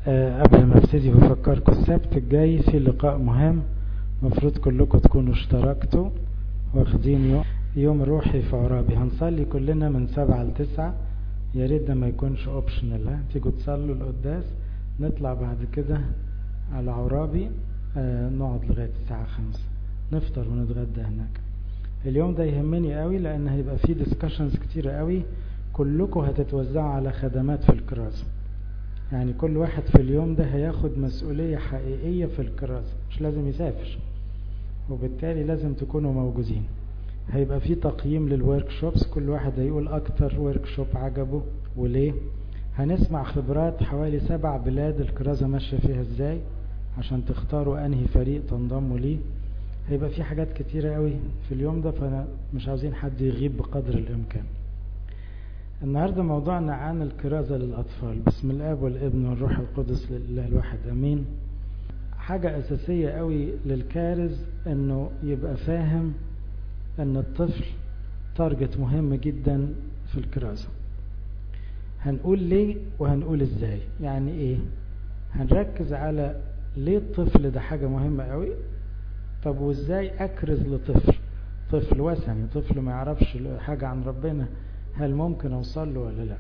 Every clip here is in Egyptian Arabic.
أه قبل ما ابتدي بفكركم السبت الجاي في لقاء مهم المفروض كلكم تكونوا اشتركتوا واخدين يوم, يوم روحي في عرابي هنصلي كلنا من سبعة لتسعة يا ريت ده ما يكونش اوبشنال تيجوا تصلوا القداس نطلع بعد كده على عرابي أه نقعد لغاية الساعة خمسة نفطر ونتغدى هناك اليوم ده يهمني قوي لان هيبقى فيه ديسكشنز كتيرة قوي كلكم هتتوزعوا على خدمات في الكراسة يعني كل واحد في اليوم ده هياخد مسؤولية حقيقية في الكراسة مش لازم يسافر وبالتالي لازم تكونوا موجودين هيبقى في تقييم للورك شوبس كل واحد هيقول اكتر ورك شوب عجبه وليه هنسمع خبرات حوالي سبع بلاد الكرازة ماشية فيها ازاي عشان تختاروا انهي فريق تنضموا ليه هيبقى في حاجات كتيرة قوي في اليوم ده فمش عاوزين حد يغيب بقدر الامكان النهاردة موضوعنا عن الكرازة للأطفال بسم الآب والابن والروح القدس لله الواحد أمين حاجة أساسية قوي للكارز أنه يبقى فاهم أن الطفل تارجت مهم جدا في الكرازة هنقول ليه وهنقول ازاي يعني ايه هنركز على ليه الطفل ده حاجة مهمة قوي طب وازاي اكرز لطفل طفل وثني طفل ما يعرفش حاجة عن ربنا هل ممكن اوصل له ولا لا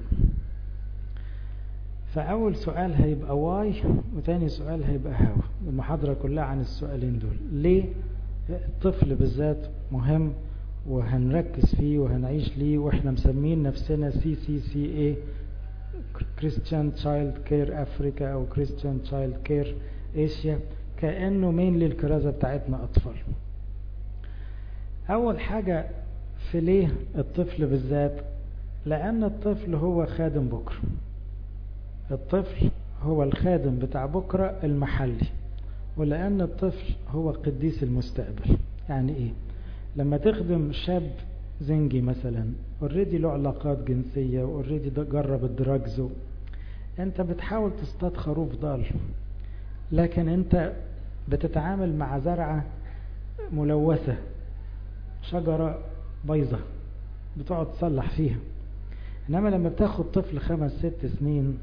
فاول سؤال هيبقى واي وتاني سؤال هيبقى هاو المحاضرة كلها عن السؤالين دول ليه الطفل بالذات مهم وهنركز فيه وهنعيش ليه واحنا مسمين نفسنا سي سي سي اي كريستيان تشايلد كير افريكا او كريستيان تشايلد كير اسيا كانه مين للكرازه بتاعتنا اطفال اول حاجه في ليه الطفل بالذات لان الطفل هو خادم بكره الطفل هو الخادم بتاع بكره المحلي ولان الطفل هو قديس المستقبل يعني ايه لما تخدم شاب زنجي مثلا اوريدي له علاقات جنسيه واوريدي جرب الدراجز انت بتحاول تصطاد خروف ضال لكن انت بتتعامل مع زرعه ملوثه شجره بايظه بتقعد تصلح فيها انما لما بتاخد طفل خمس ست سنين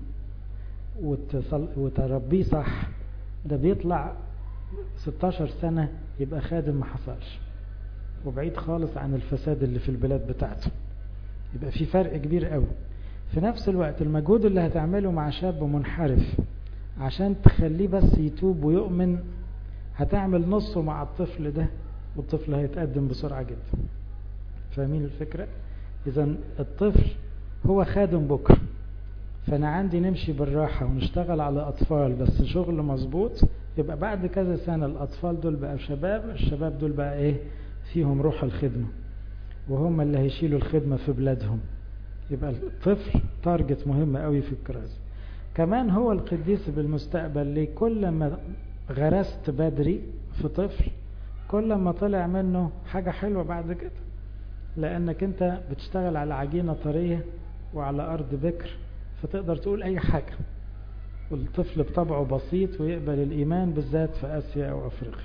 وتربيه صح ده بيطلع 16 سنة يبقى خادم ما حصلش وبعيد خالص عن الفساد اللي في البلاد بتاعته يبقى في فرق كبير قوي في نفس الوقت المجهود اللي هتعمله مع شاب منحرف عشان تخليه بس يتوب ويؤمن هتعمل نصه مع الطفل ده والطفل هيتقدم بسرعة جدا فاهمين الفكرة اذا الطفل هو خادم بكرة فانا عندي نمشي بالراحة ونشتغل على اطفال بس شغل مظبوط يبقى بعد كذا سنة الاطفال دول بقى شباب الشباب دول بقى ايه فيهم روح الخدمة وهم اللي هيشيلوا الخدمة في بلادهم يبقى الطفل تارجت مهم قوي في الكرازة كمان هو القديس بالمستقبل ليه كل ما غرست بدري في طفل كل ما طلع منه حاجة حلوة بعد كده لانك انت بتشتغل على عجينة طرية وعلى ارض بكر فتقدر تقول اي حاجة والطفل بطبعه بسيط ويقبل الايمان بالذات في اسيا او افريقيا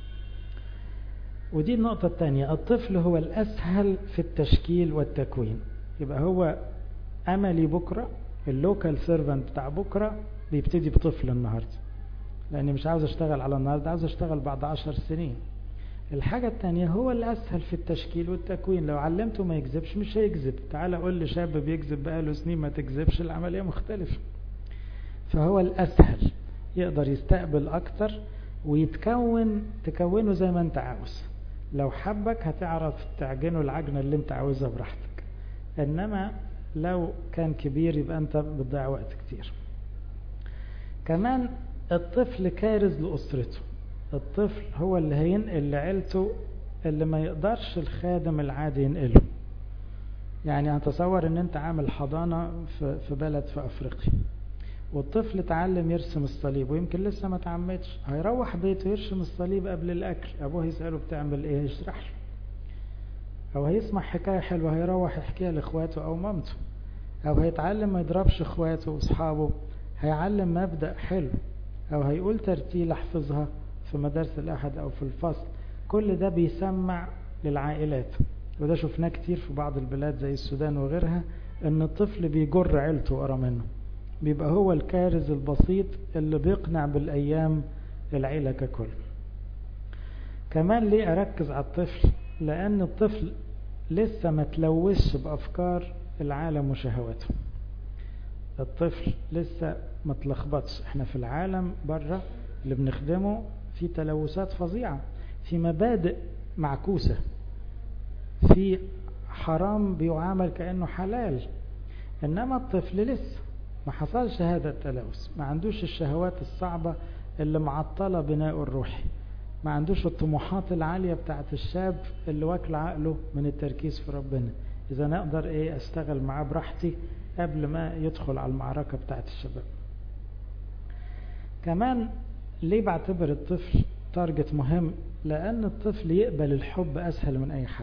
ودي النقطة الثانية الطفل هو الاسهل في التشكيل والتكوين يبقى هو املي بكرة اللوكال سيرفنت بتاع بكرة بيبتدي بطفل النهاردة لاني مش عاوز اشتغل على النهاردة عاوز اشتغل بعد عشر سنين الحاجة التانية هو الأسهل في التشكيل والتكوين لو علمته ما يكذبش مش هيكذب تعال قول لشاب بيكذب بقاله سنين ما تكذبش العملية مختلفة فهو الأسهل يقدر يستقبل أكتر ويتكون تكونه زي ما انت عاوز لو حبك هتعرف تعجنه العجنة اللي انت عاوزها براحتك انما لو كان كبير يبقى انت بتضيع وقت كتير كمان الطفل كارز لأسرته الطفل هو اللي هينقل لعيلته اللي ما يقدرش الخادم العادي ينقله يعني هتصور ان انت عامل حضانة في بلد في افريقيا والطفل اتعلم يرسم الصليب ويمكن لسه ما تعمدش هيروح بيته يرسم الصليب قبل الاكل ابوه يسأله بتعمل ايه يشرح له او هيسمع حكاية حلوة هيروح يحكيها لاخواته او مامته او هيتعلم ما يضربش اخواته واصحابه هيعلم مبدأ حلو او هيقول ترتيل احفظها في مدارس الأحد أو في الفصل كل ده بيسمع للعائلات وده شفناه كتير في بعض البلاد زي السودان وغيرها ان الطفل بيجر عيلته ورا منه بيبقى هو الكارز البسيط اللي بيقنع بالأيام العيلة ككل كمان ليه أركز على الطفل لأن الطفل لسه ما تلوثش بأفكار العالم وشهواته الطفل لسه ما تلخبطش احنا في العالم بره اللي بنخدمه في تلوثات فظيعة في مبادئ معكوسة في حرام بيعامل كأنه حلال إنما الطفل لسه ما حصلش هذا التلوث ما عندوش الشهوات الصعبة اللي معطلة بناءه الروحي ما عندوش الطموحات العالية بتاعت الشاب اللي واكل عقله من التركيز في ربنا إذا نقدر إيه أشتغل معاه براحتي قبل ما يدخل على المعركة بتاعت الشباب كمان ليه بعتبر الطفل تارجت مهم لأن الطفل يقبل الحب أسهل من أي حد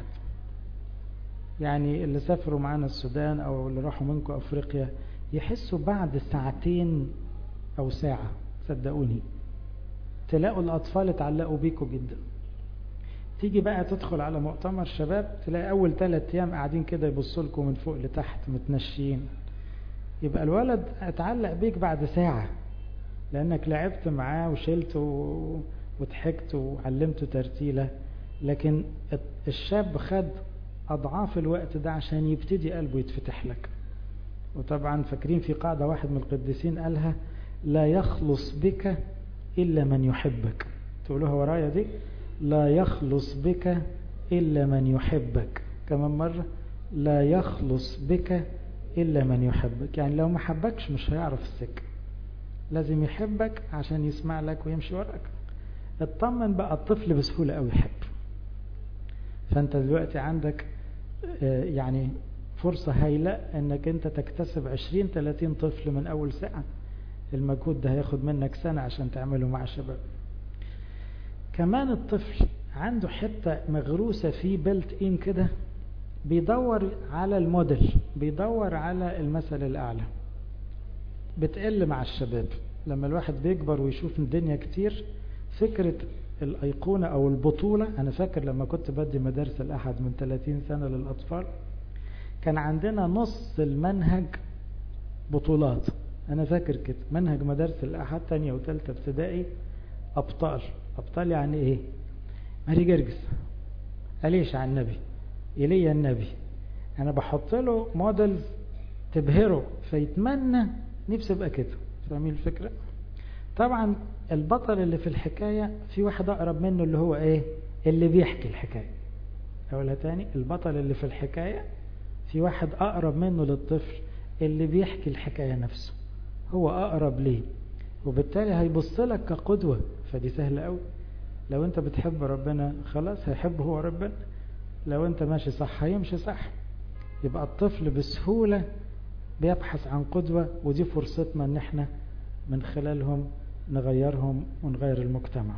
يعني اللي سافروا معانا السودان أو اللي راحوا منكم أفريقيا يحسوا بعد ساعتين أو ساعة صدقوني تلاقوا الأطفال اتعلقوا بيكوا جدا تيجي بقى تدخل على مؤتمر شباب تلاقي أول ثلاث أيام قاعدين كده يبصوا لكم من فوق لتحت متنشين يبقى الولد اتعلق بيك بعد ساعة لأنك لعبت معاه وشلته وضحكت وعلمته ترتيلة لكن الشاب خد أضعاف الوقت ده عشان يبتدي قلبه يتفتح لك وطبعا فاكرين في قاعدة واحد من القديسين قالها لا يخلص بك إلا من يحبك تقولوها ورايا دي لا يخلص بك إلا من يحبك كمان مرة لا يخلص بك إلا من يحبك يعني لو ما حبكش مش هيعرف السكة لازم يحبك عشان يسمع لك ويمشي وراك اطمن بقى الطفل بسهولة قوي يحب فانت دلوقتي عندك يعني فرصة هايلة انك انت تكتسب 20 30 طفل من اول ساعة المجهود ده هياخد منك سنة عشان تعمله مع شباب كمان الطفل عنده حتة مغروسة فيه بلت ان كده بيدور على الموديل بيدور على المثل الأعلى بتقل مع الشباب لما الواحد بيكبر ويشوف الدنيا كتير فكرة الأيقونة أو البطولة أنا فاكر لما كنت بدي مدارس الأحد من 30 سنة للأطفال كان عندنا نص المنهج بطولات أنا فاكر كده منهج مدارس الأحد تانية وتالتة ابتدائي أبطال أبطال يعني إيه ماري جرجس أليش عن النبي إيليا النبي أنا بحط له موديلز تبهره فيتمنى نفسه يبقى كده فاهمين الفكرة طبعا البطل اللي في الحكاية في واحد أقرب منه اللي هو إيه اللي بيحكي الحكاية أقولها تاني البطل اللي في الحكاية في واحد أقرب منه للطفل اللي بيحكي الحكاية نفسه هو أقرب ليه وبالتالي هيبص لك كقدوة فدي سهلة قوي لو انت بتحب ربنا خلاص هيحب هو ربنا لو انت ماشي صح هيمشي صح يبقى الطفل بسهولة بيبحث عن قدوة ودي فرصتنا ان احنا من خلالهم نغيرهم ونغير المجتمع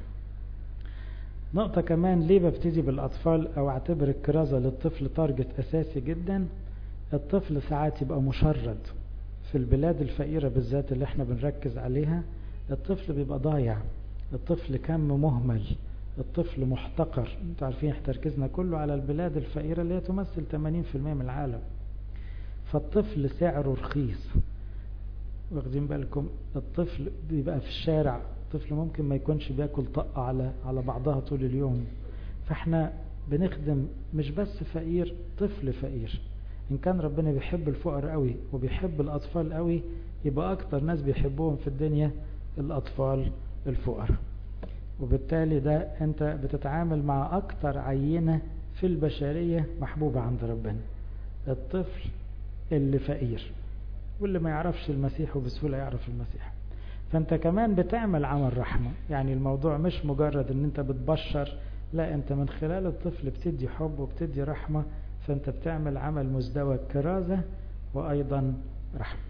نقطة كمان ليه ببتدي بالأطفال أو أعتبر الكرازة للطفل تارجت أساسي جدا الطفل ساعات يبقى مشرد في البلاد الفقيرة بالذات اللي احنا بنركز عليها الطفل بيبقى ضايع الطفل كم مهمل الطفل محتقر انتوا عارفين احنا تركيزنا كله على البلاد الفقيرة اللي هي تمثل 80% من العالم فالطفل سعره رخيص واخدين بالكم الطفل بيبقى في الشارع الطفل ممكن ما يكونش بياكل طقة على على بعضها طول اليوم فاحنا بنخدم مش بس فقير طفل فقير ان كان ربنا بيحب الفقراء قوي وبيحب الاطفال قوي يبقى اكتر ناس بيحبوهم في الدنيا الاطفال الفقراء وبالتالي ده انت بتتعامل مع اكتر عينة في البشرية محبوبة عند ربنا الطفل اللي فقير واللي ما يعرفش المسيح وبسهولة يعرف المسيح فانت كمان بتعمل عمل رحمة يعني الموضوع مش مجرد ان انت بتبشر لا انت من خلال الطفل بتدي حب وبتدي رحمة فانت بتعمل عمل مزدوج كرازة وايضا رحمة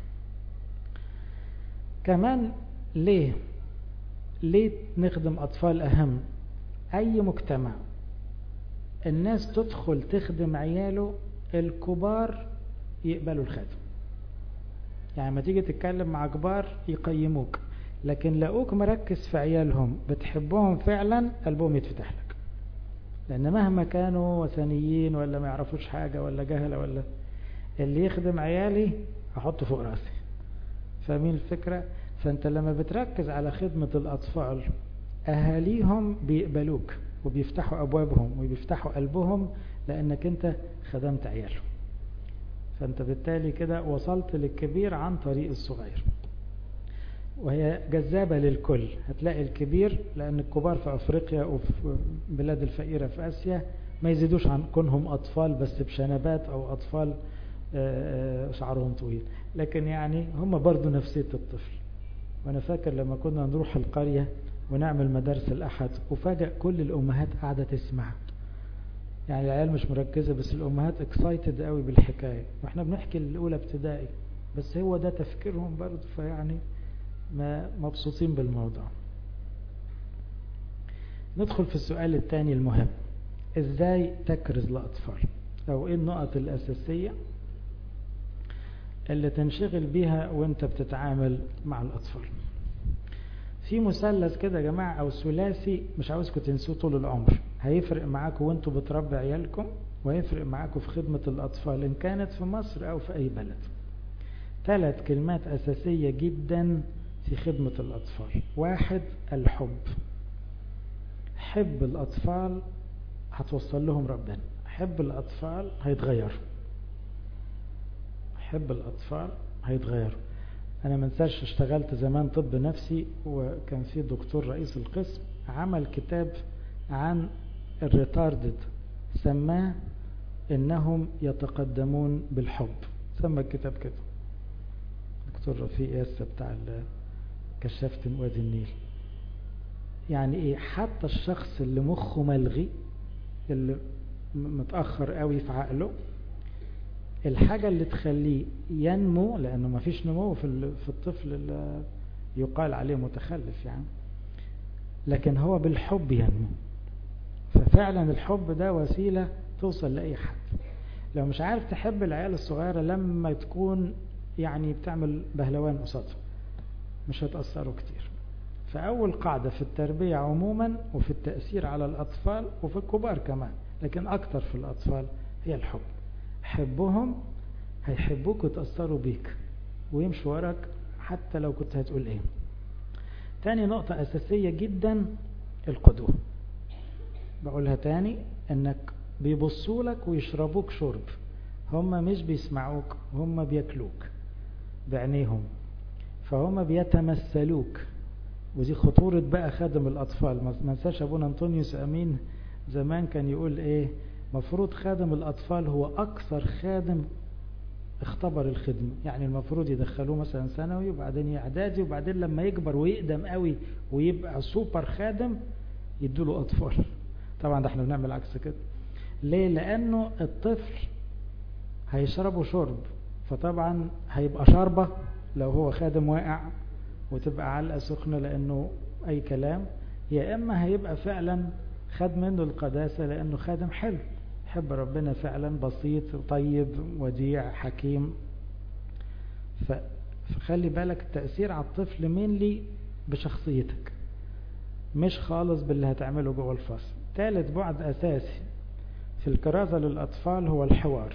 كمان ليه ليه نخدم أطفال أهم أي مجتمع الناس تدخل تخدم عياله الكبار يقبلوا الخدم يعني ما تيجي تتكلم مع كبار يقيموك لكن لقوك مركز في عيالهم بتحبهم فعلا قلبهم يتفتح لك لأن مهما كانوا وثنيين ولا ما يعرفوش حاجة ولا جهلة ولا اللي يخدم عيالي أحطه فوق راسي فاهمين الفكرة فانت لما بتركز على خدمة الأطفال أهاليهم بيقبلوك وبيفتحوا أبوابهم وبيفتحوا قلبهم لأنك أنت خدمت عيالهم فأنت بالتالي كده وصلت للكبير عن طريق الصغير وهي جذابة للكل هتلاقي الكبير لأن الكبار في أفريقيا وفي بلاد الفقيرة في آسيا ما يزيدوش عن كونهم أطفال بس بشنبات أو أطفال شعرهم طويل لكن يعني هم برضو نفسية الطفل وأنا فاكر لما كنا نروح القرية ونعمل مدارس الأحد وفجأة كل الأمهات قاعدة تسمع يعني العيال مش مركزة بس الأمهات اكسايتد قوي بالحكاية واحنا بنحكي الأولى ابتدائي بس هو ده تفكيرهم برضو فيعني ما مبسوطين بالموضوع ندخل في السؤال الثاني المهم ازاي تكرز الأطفال او ايه النقط الأساسية اللي تنشغل بيها وانت بتتعامل مع الأطفال في مثلث كده يا جماعة او ثلاثي مش عاوزكم تنسوه طول العمر هيفرق معاكم وانتوا بتربي عيالكم وهيفرق معاكم في خدمة الأطفال إن كانت في مصر أو في أي بلد ثلاث كلمات أساسية جدا في خدمة الأطفال واحد الحب حب الأطفال هتوصل لهم ربنا حب الأطفال هيتغيروا حب الأطفال هيتغيروا أنا منساش اشتغلت زمان طب نفسي وكان في دكتور رئيس القسم عمل كتاب عن الريتاردد سماه إنهم يتقدمون بالحب سمى الكتاب كده دكتور رفيق ياسا بتاع كشافة وادي النيل يعني ايه حتى الشخص اللي مخه ملغي اللي متأخر قوي في عقله الحاجة اللي تخليه ينمو لأنه ما فيش نمو في في الطفل اللي يقال عليه متخلف يعني لكن هو بالحب ينمو ففعلا الحب ده وسيلة توصل لأي حد لو مش عارف تحب العيال الصغيرة لما تكون يعني بتعمل بهلوان قصادهم مش هتأثروا كتير فأول قاعدة في التربية عموما وفي التأثير على الأطفال وفي الكبار كمان لكن أكتر في الأطفال هي الحب حبهم هيحبوك وتأثروا بيك ويمشوا وراك حتى لو كنت هتقول ايه تاني نقطة أساسية جدا القدوة بقولها تاني انك بيبصوا لك ويشربوك شرب هم مش بيسمعوك هم بياكلوك بعينيهم فهم بيتمثلوك ودي خطورة بقى خادم الأطفال ما ننساش أبونا أنطونيوس أمين زمان كان يقول إيه مفروض خادم الأطفال هو أكثر خادم اختبر الخدمة يعني المفروض يدخلوه مثلا ثانوي وبعدين إعدادي وبعدين لما يكبر ويقدم قوي ويبقى سوبر خادم يدوله أطفال طبعا ده احنا بنعمل عكس كده ليه لأنه الطفل هيشربه شرب فطبعا هيبقى شاربة لو هو خادم واقع وتبقى علقة سخنة لأنه أي كلام يا إما هيبقى فعلا خد منه القداسة لأنه خادم حلو يحب ربنا فعلا بسيط طيب وديع حكيم فخلي بالك التأثير على الطفل مينلي بشخصيتك مش خالص باللي هتعمله جوه الفصل ثالث بعد أساسي في الكرازة للأطفال هو الحوار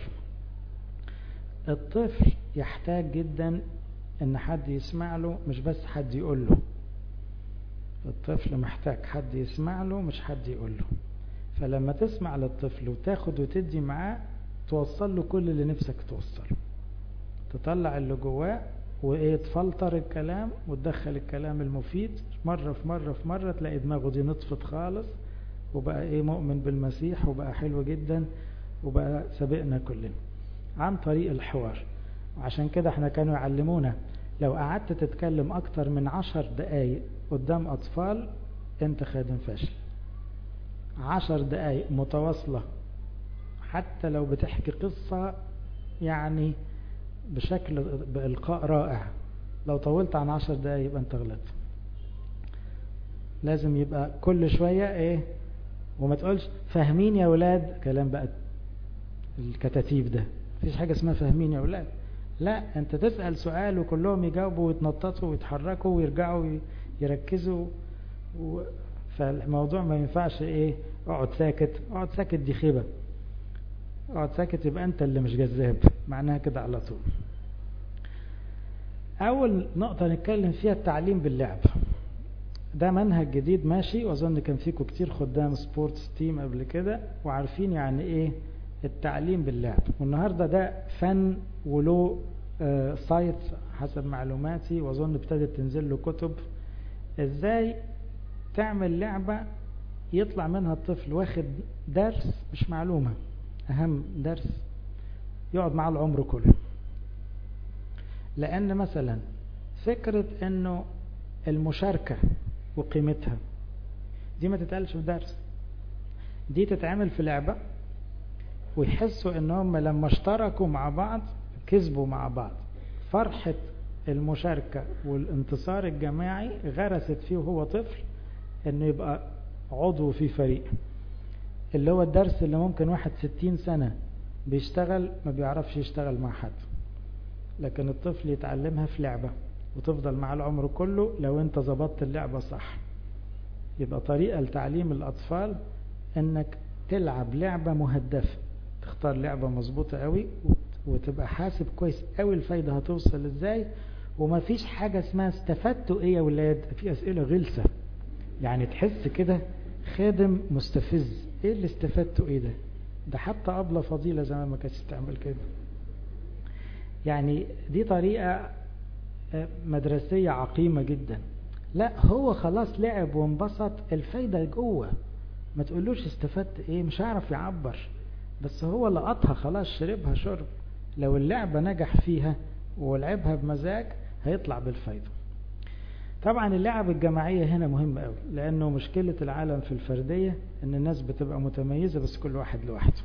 الطفل يحتاج جدا ان حد يسمع له مش بس حد يقول له الطفل محتاج حد يسمع له مش حد يقول له فلما تسمع للطفل وتاخد وتدي معاه توصل له كل اللي نفسك توصله تطلع اللي جواه وايه تفلتر الكلام وتدخل الكلام المفيد مرة في مرة في مرة تلاقي دماغه دي نطفت خالص وبقى ايه مؤمن بالمسيح وبقى حلو جدا وبقى سابقنا كلنا عن طريق الحوار وعشان كده احنا كانوا يعلمونا لو قعدت تتكلم اكتر من عشر دقايق قدام اطفال انت خادم فاشل عشر دقايق متواصلة حتى لو بتحكي قصة يعني بشكل بإلقاء رائع لو طولت عن عشر دقايق يبقى انت غلط لازم يبقى كل شوية ايه وما تقولش فاهمين يا ولاد كلام بقى الكتاتيب ده مفيش حاجة اسمها فاهمين يا ولاد لا انت تسأل سؤال وكلهم يجاوبوا ويتنططوا ويتحركوا ويرجعوا يركزوا و... فالموضوع ما ينفعش ايه اقعد ساكت اقعد ساكت دي خيبة اقعد ساكت يبقى انت اللي مش جذاب معناها كده على طول أول نقطة نتكلم فيها التعليم باللعب ده منهج جديد ماشي وأظن كان فيكم كتير خدام سبورتس تيم قبل كده وعارفين يعني إيه التعليم باللعب والنهاردة ده فن وله آه سايت حسب معلوماتي وأظن ابتدت تنزل له كتب إزاي تعمل لعبة يطلع منها الطفل واخد درس مش معلومة أهم درس يقعد معاه العمر كله لأن مثلا فكرة أنه المشاركة وقيمتها دي ما تتقالش في درس دي تتعمل في لعبة ويحسوا ان هم لما اشتركوا مع بعض كسبوا مع بعض فرحة المشاركة والانتصار الجماعي غرست فيه وهو طفل انه يبقى عضو في فريق اللي هو الدرس اللي ممكن واحد ستين سنة بيشتغل ما بيعرفش يشتغل مع حد لكن الطفل يتعلمها في لعبة وتفضل مع العمر كله لو انت ظبطت اللعبة صح يبقى طريقة لتعليم الأطفال انك تلعب لعبة مهدفة تختار لعبة مظبوطة قوي وتبقى حاسب كويس قوي الفايدة هتوصل ازاي وما فيش حاجة اسمها استفدتوا ايه يا ولاد في اسئلة غلسة يعني تحس كده خادم مستفز ايه اللي استفدتوا ايه ده ده حتى أبلة فضيلة زمان ما كانتش تعمل كده يعني دي طريقة مدرسية عقيمة جدا لا هو خلاص لعب وانبسط الفايدة جوه ما تقولوش استفدت ايه مش هعرف يعبر بس هو لقطها خلاص شربها شرب لو اللعبة نجح فيها ولعبها بمزاج هيطلع بالفايدة طبعا اللعب الجماعية هنا مهمة قوي لأنه مشكلة العالم في الفردية أن الناس بتبقى متميزة بس كل واحد لوحده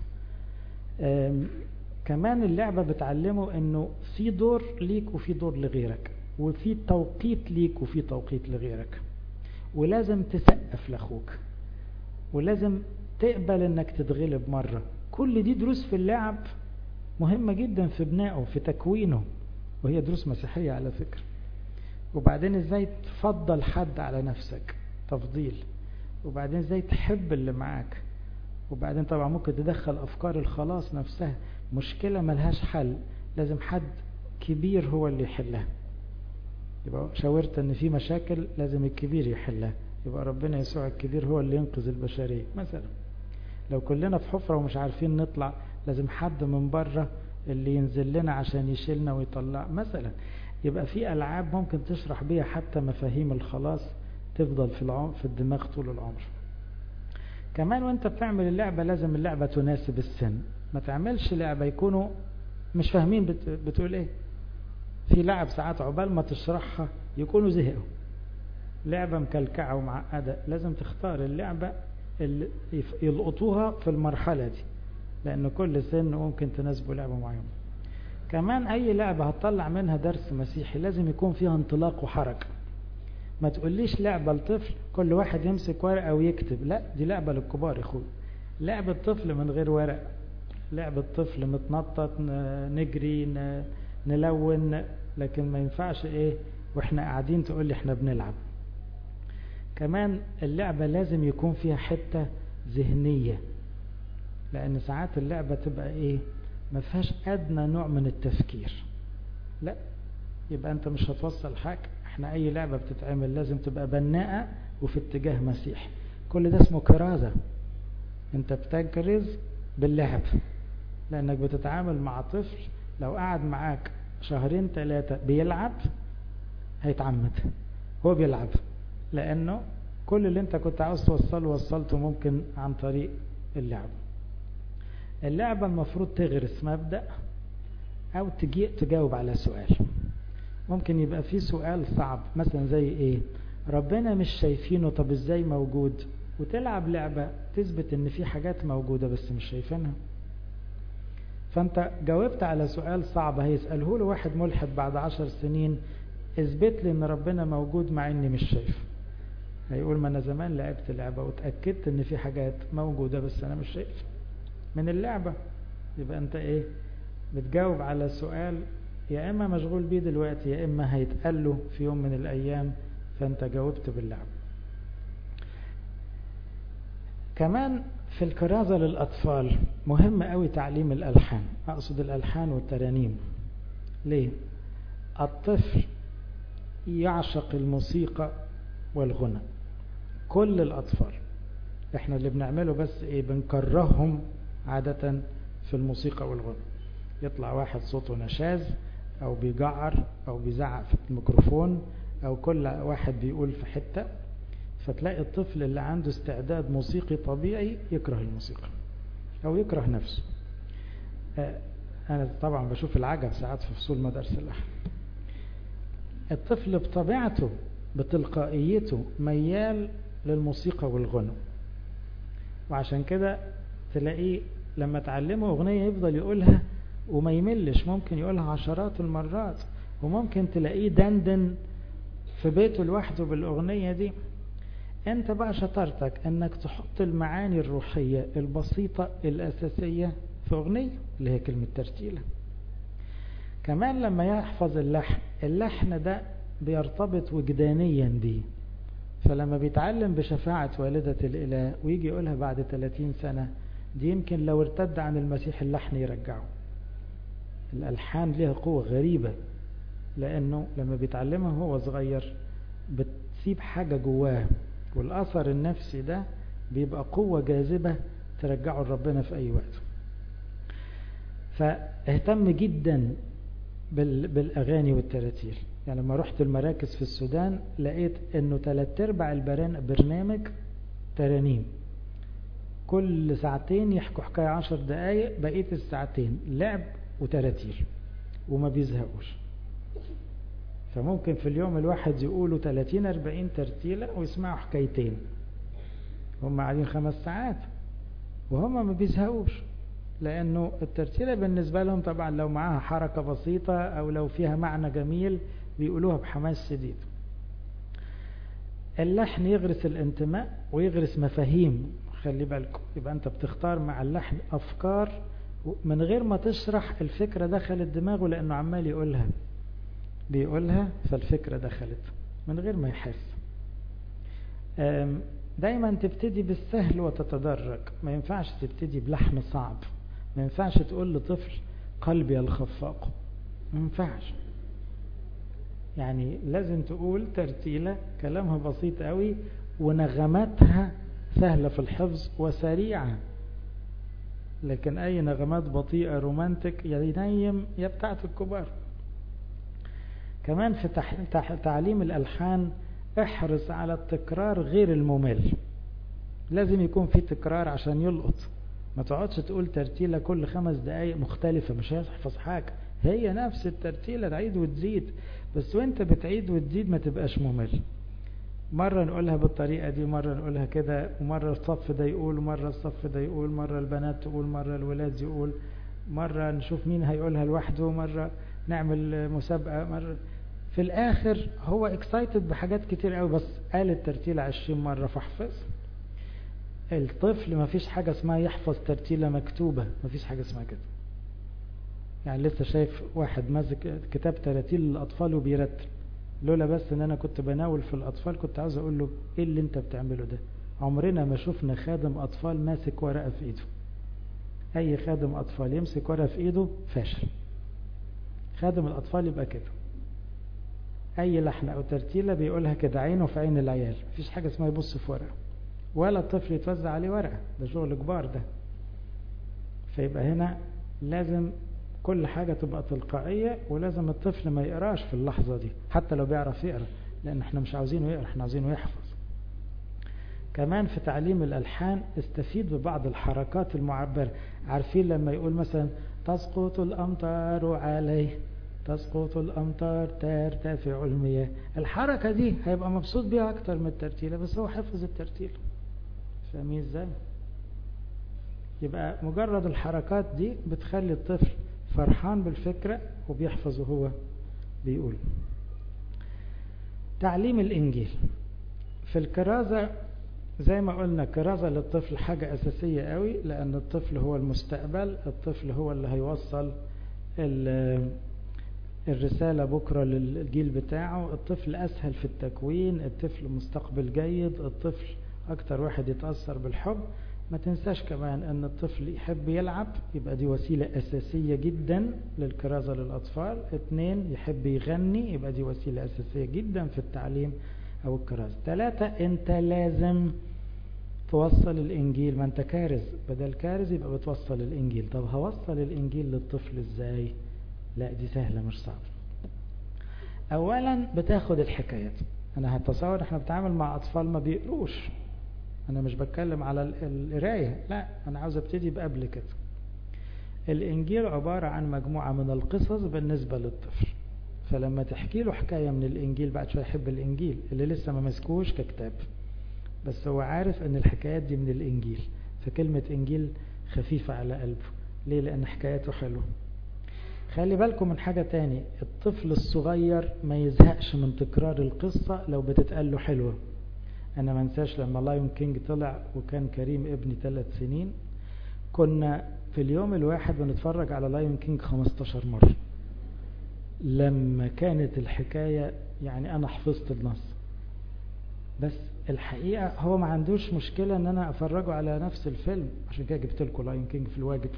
كمان اللعبة بتعلمه أنه في دور ليك وفي دور لغيرك وفي توقيت ليك وفي توقيت لغيرك ولازم تسقف لأخوك ولازم تقبل أنك تتغلب مرة كل دي دروس في اللعب مهمة جدا في بنائه في تكوينه وهي دروس مسيحية على فكرة وبعدين ازاي تفضل حد على نفسك تفضيل وبعدين ازاي تحب اللي معاك وبعدين طبعا ممكن تدخل افكار الخلاص نفسها مشكلة ملهاش حل لازم حد كبير هو اللي يحلها يبقى شاورت ان في مشاكل لازم الكبير يحلها يبقى ربنا يسوع الكبير هو اللي ينقذ البشرية مثلا لو كلنا في حفرة ومش عارفين نطلع لازم حد من بره اللي ينزل لنا عشان يشيلنا ويطلع مثلا يبقى في ألعاب ممكن تشرح بيها حتى مفاهيم الخلاص تفضل في العمر في الدماغ طول العمر كمان وانت بتعمل اللعبة لازم اللعبة تناسب السن ما تعملش لعبة يكونوا مش فاهمين بت... بتقول ايه في لعب ساعات عقبال ما تشرحها يكونوا زهقوا لعبة مكلكعة ومعقدة لازم تختار اللعبة اللي يلقطوها في المرحلة دي لأن كل سن ممكن تناسبه لعبة معينة كمان أي لعبة هتطلع منها درس مسيحي لازم يكون فيها انطلاق وحركة ما تقوليش لعبة لطفل كل واحد يمسك ورقة ويكتب لا دي لعبة للكبار يا اخوي لعبة طفل من غير ورق لعبة طفل متنطط نجري نلون لكن ما ينفعش ايه واحنا قاعدين تقول لي احنا بنلعب كمان اللعبة لازم يكون فيها حتة ذهنية لان ساعات اللعبة تبقى ايه ما فيهاش ادنى نوع من التفكير لا يبقى انت مش هتوصل حاجة احنا اي لعبة بتتعمل لازم تبقى بناءة وفي اتجاه مسيح كل ده اسمه كرازة انت بتكرز باللعب لانك بتتعامل مع طفل لو قعد معاك شهرين ثلاثة بيلعب هيتعمد هو بيلعب لانه كل اللي انت كنت عاوز توصله وصلته ممكن عن طريق اللعب اللعبة المفروض تغرس مبدأ او تجي تجاوب على سؤال ممكن يبقى في سؤال صعب مثلا زي ايه ربنا مش شايفينه طب ازاي موجود وتلعب لعبة تثبت ان في حاجات موجودة بس مش شايفينها فانت جاوبت على سؤال صعب هيسأله له واحد ملحد بعد عشر سنين اثبت لي ان ربنا موجود مع اني مش شايف هيقول ما انا زمان لعبت لعبة واتأكدت ان في حاجات موجودة بس انا مش شايف من اللعبة يبقى انت ايه بتجاوب على سؤال يا اما مشغول بيه دلوقتي يا اما هيتقال له في يوم من الايام فانت جاوبت باللعب كمان في الكرازة للأطفال مهم قوي تعليم الألحان أقصد الألحان والترانيم ليه؟ الطفل يعشق الموسيقى والغنى كل الأطفال احنا اللي بنعمله بس ايه بنكرههم عادة في الموسيقى والغنى يطلع واحد صوته نشاز او بيجعر او بيزعق في الميكروفون او كل واحد بيقول في حتة فتلاقي الطفل اللي عنده استعداد موسيقي طبيعي يكره الموسيقى او يكره نفسه انا طبعا بشوف العجب ساعات في فصول مدارس الاحد الطفل بطبيعته بتلقائيته ميال للموسيقى والغنى وعشان كده تلاقيه لما تعلمه أغنية يفضل يقولها وما يملش ممكن يقولها عشرات المرات وممكن تلاقيه دندن في بيته لوحده بالأغنية دي انت بقى شطارتك انك تحط المعاني الروحية البسيطة الأساسية في أغنية اللي هي كلمة ترتيلة كمان لما يحفظ اللحن اللحن ده بيرتبط وجدانيا بيه فلما بيتعلم بشفاعة والدة الإله ويجي يقولها بعد 30 سنة دي يمكن لو ارتد عن المسيح اللحن يرجعه الألحان لها قوة غريبة لأنه لما بيتعلمها هو صغير بتسيب حاجة جواه والأثر النفسي ده بيبقى قوة جاذبة ترجعه لربنا في أي وقت فاهتم جدا بالأغاني والتراتيل يعني لما رحت المراكز في السودان لقيت انه ثلاث ارباع البرنامج ترانيم كل ساعتين يحكوا حكاية عشر دقايق بقية الساعتين لعب وتراتيل وما بيزهقوش فممكن في اليوم الواحد يقولوا 30 40 ترتيلة ويسمعوا حكايتين هم قاعدين خمس ساعات وهم ما بيزهقوش لأنه الترتيلة بالنسبة لهم طبعا لو معاها حركة بسيطة أو لو فيها معنى جميل بيقولوها بحماس شديد اللحن يغرس الانتماء ويغرس مفاهيم خلي بالكم يبقى أنت بتختار مع اللحن أفكار من غير ما تشرح الفكرة دخلت دماغه لأنه عمال يقولها بيقولها فالفكرة دخلت من غير ما يحس دايما تبتدي بالسهل وتتدرج ما ينفعش تبتدي بلحن صعب ما ينفعش تقول لطفل قلبي الخفاق ما ينفعش يعني لازم تقول ترتيلة كلامها بسيط قوي ونغماتها سهلة في الحفظ وسريعة لكن أي نغمات بطيئة رومانتك ينيم يا بتاعت الكبار كمان في تعليم الألحان احرص على التكرار غير الممل لازم يكون في تكرار عشان يلقط ما تقعدش تقول ترتيلة كل خمس دقايق مختلفة مش هيحفظ حاجة هي نفس الترتيلة تعيد وتزيد بس وانت بتعيد وتزيد ما تبقاش ممل مرة نقولها بالطريقة دي مرة نقولها كده ومرة الصف ده يقول ومرة الصف ده يقول مرة البنات تقول مرة الولاد يقول مرة نشوف مين هيقولها لوحده مرة نعمل مسابقة مرة في الآخر هو اكسايتد بحاجات كتير قوي بس قال الترتيلة عشرين مرة فاحفظ الطفل ما فيش حاجة اسمها يحفظ ترتيلة مكتوبة ما فيش حاجة اسمها كده يعني لسه شايف واحد ماسك كتاب تراتيل للأطفال وبيرتل لولا بس ان انا كنت بناول في الأطفال كنت عاوز اقول له ايه اللي انت بتعمله ده عمرنا ما شفنا خادم أطفال ماسك ورقة في ايده اي خادم أطفال يمسك ورقة في ايده فاشل خادم الأطفال يبقى كده اي لحن او ترتيلة بيقولها كده عينه في عين العيال مفيش حاجة اسمها يبص في ورقة ولا الطفل يتوزع عليه ورقة ده شغل كبار ده فيبقى هنا لازم كل حاجة تبقى تلقائية ولازم الطفل ما يقراش في اللحظة دي حتى لو بيعرف يقرا لان احنا مش عاوزينه يقرا احنا عاوزينه يحفظ كمان في تعليم الألحان استفيد ببعض الحركات المعبرة عارفين لما يقول مثلا تسقط الأمطار عليه تسقط الأمطار ترتفع المياه الحركة دي هيبقى مبسوط بيها أكتر من الترتيلة بس هو حفظ الترتيل فاهمين ازاي يبقى مجرد الحركات دي بتخلي الطفل فرحان بالفكرة وبيحفظ وهو بيقول تعليم الإنجيل في الكرازة زي ما قلنا كرازة للطفل حاجة أساسية قوي لأن الطفل هو المستقبل الطفل هو اللي هيوصل الرسالة بكرة للجيل بتاعه الطفل أسهل في التكوين الطفل مستقبل جيد الطفل أكتر واحد يتأثر بالحب ما تنساش كمان ان الطفل يحب يلعب يبقى دي وسيلة اساسية جدا للكرازة للاطفال اثنين يحب يغني يبقى دي وسيلة اساسية جدا في التعليم او الكرازة ثلاثة انت لازم توصل الانجيل ما انت كارز بدل كارز يبقى بتوصل الانجيل طب هوصل الانجيل للطفل ازاي لا دي سهلة مش صعبة اولا بتاخد الحكايات انا هتصور احنا بنتعامل مع اطفال ما بيقروش انا مش بتكلم على القراية لا انا عاوز ابتدي بقبل كده الانجيل عبارة عن مجموعة من القصص بالنسبة للطفل فلما تحكي له حكاية من الانجيل بعد شوية يحب الانجيل اللي لسه ما مسكوش ككتاب بس هو عارف ان الحكايات دي من الانجيل فكلمة انجيل خفيفة على قلبه ليه لان حكاياته حلوة خلي بالكم من حاجة تاني الطفل الصغير ما يزهقش من تكرار القصة لو بتتقال له حلوة انا ما انساش لما لايون كينج طلع وكان كريم ابني ثلاث سنين كنا في اليوم الواحد بنتفرج على لايون كينج 15 مرة لما كانت الحكاية يعني انا حفظت النص بس الحقيقة هو ما عندوش مشكلة ان انا افرجه على نفس الفيلم عشان كده جبت لكم لاين كينج في الواجب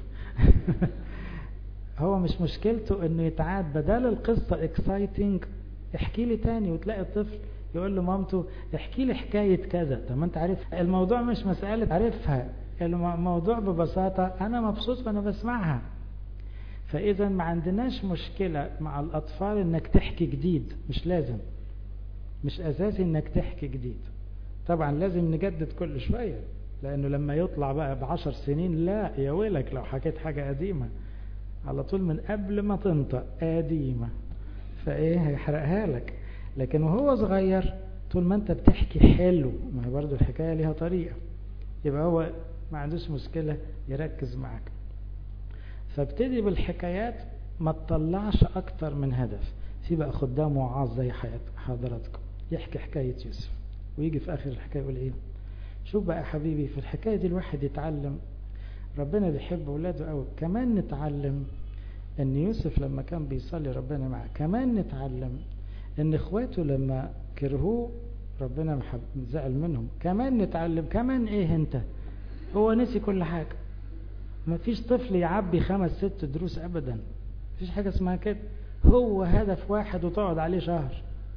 هو مش مشكلته انه يتعاد بدل القصة اكسايتنج احكي لي تاني وتلاقي الطفل يقول له مامته احكي لي حكاية كذا طب ما انت عارف الموضوع مش مسألة عارفها الموضوع ببساطة انا مبسوط وانا بسمعها فاذا ما عندناش مشكلة مع الاطفال انك تحكي جديد مش لازم مش اساسي انك تحكي جديد طبعا لازم نجدد كل شوية لانه لما يطلع بقى بعشر سنين لا يا ويلك لو حكيت حاجة قديمة على طول من قبل ما تنطق قديمة فايه هيحرقها لك لكن وهو صغير طول ما انت بتحكي حلو ما هي برضو الحكاية ليها طريقة يبقى هو ما عندوش مشكلة يركز معك فابتدي بالحكايات ما تطلعش اكتر من هدف في بقى خدام وعاظ زي حضراتكم يحكي حكاية يوسف ويجي في اخر الحكاية يقول ايه شوف بقى حبيبي في الحكاية دي الواحد يتعلم ربنا بيحب اولاده قوي كمان نتعلم ان يوسف لما كان بيصلي ربنا معه كمان نتعلم ان اخواته لما كرهوه ربنا زعل منهم كمان نتعلم كمان ايه انت هو نسي كل حاجة ما فيش طفل يعبي خمس ست دروس ابدا فيش حاجة اسمها كده هو هدف واحد وتقعد عليه شهر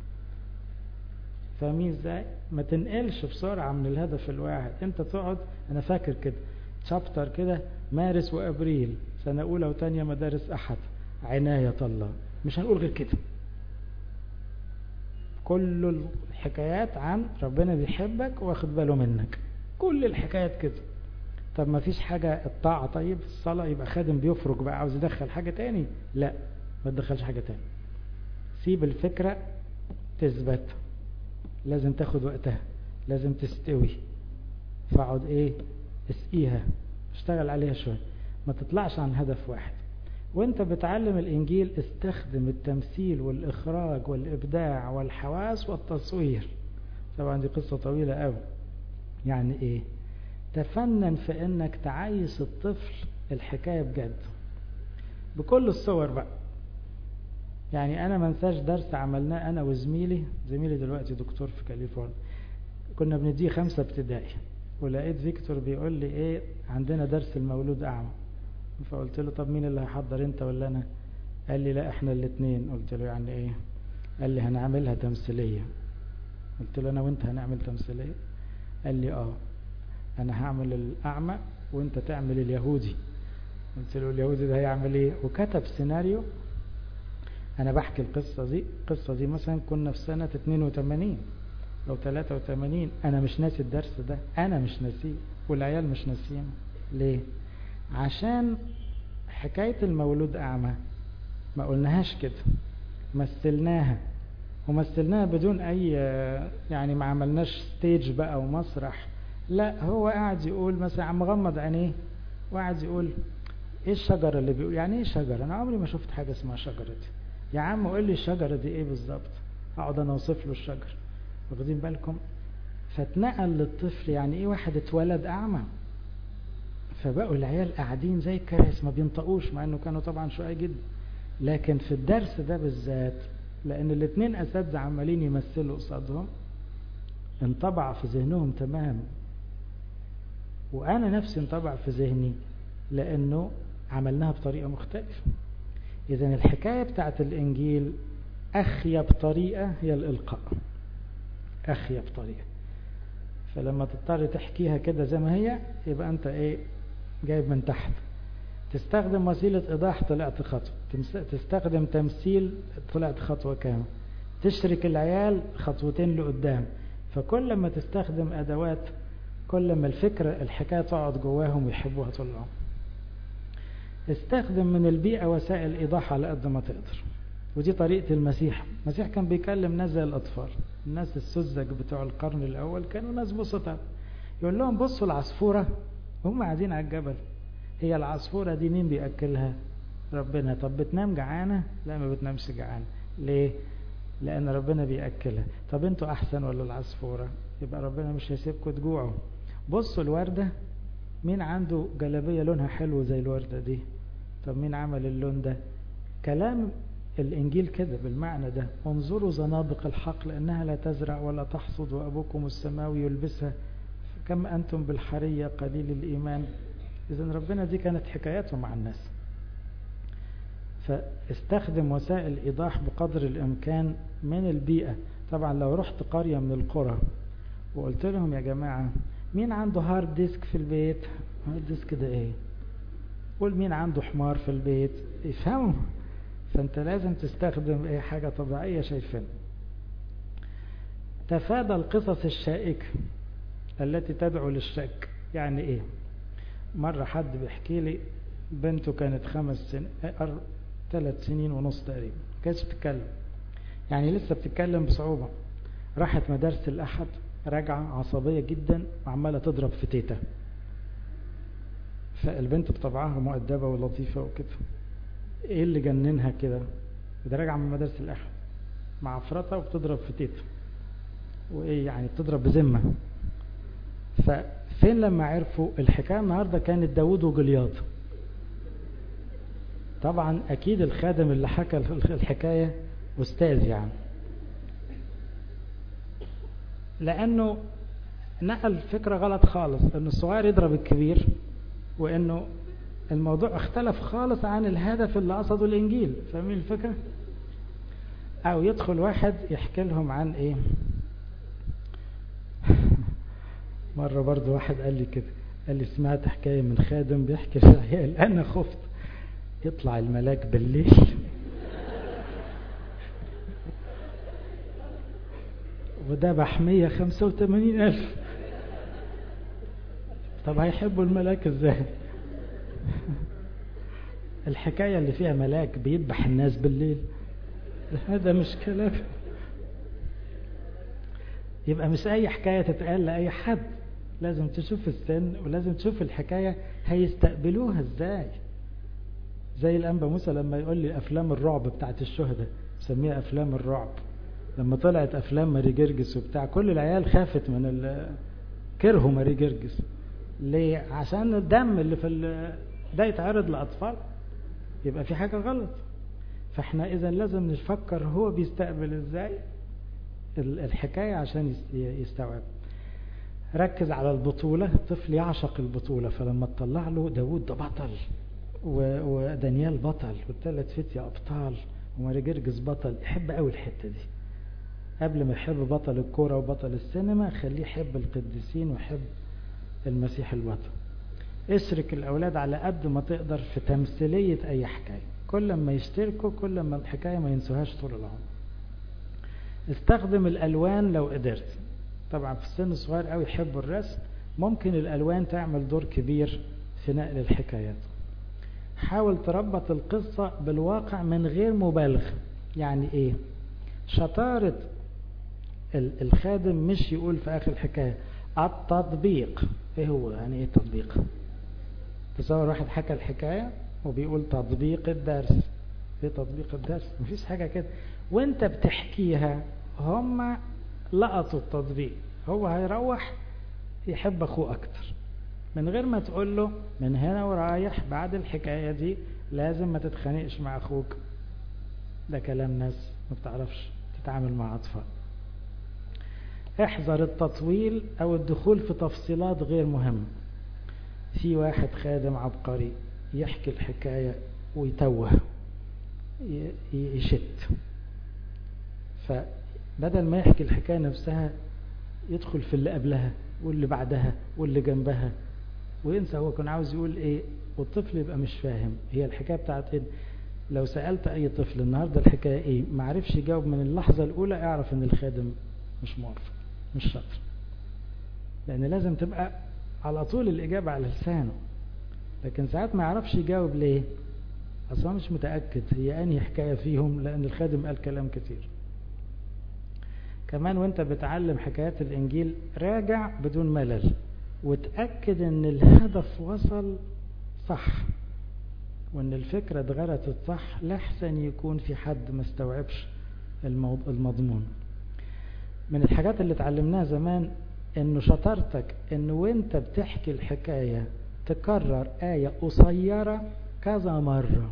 فاهمين ازاي ما تنقلش بسرعة من الهدف الواحد انت تقعد انا فاكر كده شابتر كده مارس وابريل سنة اولى وتانية مدارس احد عناية الله مش هنقول غير كده كل الحكايات عن ربنا بيحبك واخد باله منك كل الحكايات كده طب ما فيش حاجة الطاعة طيب الصلاة يبقى خادم بيفرق بقى عاوز يدخل حاجة تاني لا ما تدخلش حاجة تاني سيب الفكرة تثبت لازم تاخد وقتها لازم تستوي فاقعد ايه اسقيها اشتغل عليها شوية ما تطلعش عن هدف واحد وانت بتعلم الانجيل استخدم التمثيل والاخراج والابداع والحواس والتصوير طبعا دي قصة طويلة قوي يعني ايه تفنن في انك تعيش الطفل الحكاية بجد بكل الصور بقى يعني انا ما انساش درس عملناه انا وزميلي زميلي دلوقتي دكتور في كاليفورنيا كنا بنديه خمسة ابتدائي ولقيت فيكتور بيقول لي ايه عندنا درس المولود اعمى فقلت له طب مين اللي هيحضر انت ولا انا قال لي لا احنا الاثنين قلت له يعني ايه قال لي هنعملها تمثيلية قلت له انا وانت هنعمل تمثيلية قال لي اه انا هعمل الاعمى وانت تعمل اليهودي قلت له اليهودي ده هيعمل ايه وكتب سيناريو انا بحكي القصة دي القصة دي مثلا كنا في سنة 82 لو 83 انا مش ناسي الدرس ده انا مش ناسيه والعيال مش ناسينه ليه عشان حكاية المولود اعمى ما قلناهاش كده مثلناها ومثلناها بدون اي يعني ما عملناش ستيج بقى ومسرح لا هو قاعد يقول مثلا عم غمض عينيه وقاعد يقول ايه الشجرة اللي بيقول يعني ايه شجرة انا عمري ما شفت حاجة اسمها شجرة دي يا عم قول لي الشجرة دي ايه بالظبط اقعد انا اوصف له الشجر واخدين بالكم فاتنقل للطفل يعني ايه واحد اتولد اعمى فبقوا العيال قاعدين زي الكراسي ما بينطقوش مع انه كانوا طبعا شقاء جدا لكن في الدرس ده بالذات لان الاثنين اساتذه عمالين يمثلوا قصادهم انطبع في ذهنهم تمام وأنا نفسي انطبع في ذهني لأنه عملناها بطريقة مختلفة إذا الحكاية بتاعت الإنجيل أخيب طريقة هي الإلقاء أخيب طريقة فلما تضطر تحكيها كده زي ما هي يبقى أنت إيه جايب من تحت تستخدم وسيلة إيضاح طلعت خطوة تستخدم تمثيل طلعت خطوة كاملة تشرك العيال خطوتين لقدام فكل ما تستخدم أدوات كل ما الفكرة الحكاية تقعد جواهم ويحبوها طول العمر استخدم من البيئة وسائل إيضاح على قد ما تقدر ودي طريقة المسيح المسيح كان بيكلم ناس زي الأطفال الناس السذج بتوع القرن الأول كانوا ناس بسطاء يقول لهم بصوا العصفورة هم قاعدين على الجبل هي العصفورة دي مين بيأكلها ربنا طب بتنام جعانة لا ما بتنامش جعانة ليه لأن ربنا بيأكلها طب انتوا أحسن ولا العصفورة يبقى ربنا مش هيسيبكم تجوعوا بصوا الوردة مين عنده جلابية لونها حلو زي الوردة دي طب مين عمل اللون ده كلام الإنجيل كده بالمعنى ده انظروا زنابق الحق لأنها لا تزرع ولا تحصد وأبوكم السماوي يلبسها كم أنتم بالحرية قليل الإيمان إذا ربنا دي كانت حكاياته مع الناس فاستخدم وسائل إيضاح بقدر الإمكان من البيئة طبعا لو رحت قرية من القرى وقلت لهم يا جماعة مين عنده هارد ديسك في البيت هارد ديسك ده ايه قول مين عنده حمار في البيت يفهموا فانت لازم تستخدم اي حاجة طبيعية شايفين تفادى القصص الشائكة التي تدعو للشك يعني ايه مرة حد بيحكي لي بنته كانت خمس سن أر... ثلاث سنين ونص تقريبا كانتش بتتكلم يعني لسه بتتكلم بصعوبة راحت مدارس الأحد راجعة عصبية جدا وعمالة تضرب في تيتا فالبنت بطبعها مؤدبة ولطيفة وكده ايه اللي جننها كده ده راجعة من مدارس الأحد مع فرطة وبتضرب في تيتا وايه يعني بتضرب بذمة ففين لما عرفوا الحكاية النهاردة كانت داود وجلياط طبعا اكيد الخادم اللي حكى الحكاية استاذ يعني لانه نقل فكرة غلط خالص ان الصغير يضرب الكبير وانه الموضوع اختلف خالص عن الهدف اللي قصده الانجيل فاهمين الفكرة او يدخل واحد يحكي لهم عن ايه مرة برضو واحد قال لي كده قال لي سمعت حكاية من خادم بيحكي العيال انا خفت يطلع الملاك بالليل وذبح 185 ألف طب هيحبوا الملاك ازاي الحكاية اللي فيها ملاك بيذبح الناس بالليل هذا مش كلام يبقى مش أي حكاية تتقال لأي حد لازم تشوف السن ولازم تشوف الحكاية هيستقبلوها ازاي زي الأنبا موسى لما يقول لي أفلام الرعب بتاعت الشهداء سميها أفلام الرعب لما طلعت أفلام ماري جرجس وبتاع كل العيال خافت من كرهوا ماري جرجس ليه عشان الدم اللي في ده يتعرض لأطفال يبقى في حاجة غلط فاحنا إذا لازم نفكر هو بيستقبل ازاي الحكاية عشان يستوعب ركز على البطولة الطفل يعشق البطولة فلما تطلع له داود ده بطل ودانيال بطل والثلاث فتية أبطال وماري جرجس بطل يحب قوي الحتة دي قبل ما يحب بطل الكورة وبطل السينما خليه يحب القديسين ويحب المسيح الوطن اشرك الأولاد على قد ما تقدر في تمثيلية أي حكاية كل ما يشتركوا كل ما الحكاية ما ينسوهاش طول العمر استخدم الألوان لو قدرت طبعا في السن الصغير قوي يحبوا الرسم ممكن الألوان تعمل دور كبير في نقل الحكايات حاول تربط القصة بالواقع من غير مبالغة يعني ايه شطارة الخادم مش يقول في آخر الحكاية التطبيق ايه هو يعني ايه تطبيق تصور واحد حكى الحكاية وبيقول تطبيق الدرس ايه تطبيق الدرس مفيش حاجة كده وانت بتحكيها هم لقطوا التطبيق هو هيروح يحب اخوه اكتر من غير ما تقول له من هنا ورايح بعد الحكاية دي لازم ما تتخانقش مع اخوك ده كلام ناس ما بتعرفش تتعامل مع اطفال احذر التطويل او الدخول في تفصيلات غير مهمة في واحد خادم عبقري يحكي الحكاية ويتوه يشت فبدل ما يحكي الحكاية نفسها يدخل في اللي قبلها واللي بعدها واللي جنبها وينسى هو كان عاوز يقول ايه والطفل يبقى مش فاهم هي الحكاية بتاعت ايه لو سألت اي طفل النهاردة الحكاية ايه ما عرفش يجاوب من اللحظة الاولى اعرف ان الخادم مش موافق مش شاطر لان لازم تبقى على طول الاجابة على لسانه لكن ساعات ما يعرفش يجاوب ليه اصلا مش متأكد هي انهي حكاية فيهم لان الخادم قال كلام كتير كمان وانت بتعلم حكايات الانجيل راجع بدون ملل وتأكد ان الهدف وصل صح وان الفكرة اتغرست صح لحسن يكون في حد ما استوعبش المضمون من الحاجات اللي اتعلمناها زمان انه شطارتك انه وانت بتحكي الحكاية تكرر آية قصيرة كذا مرة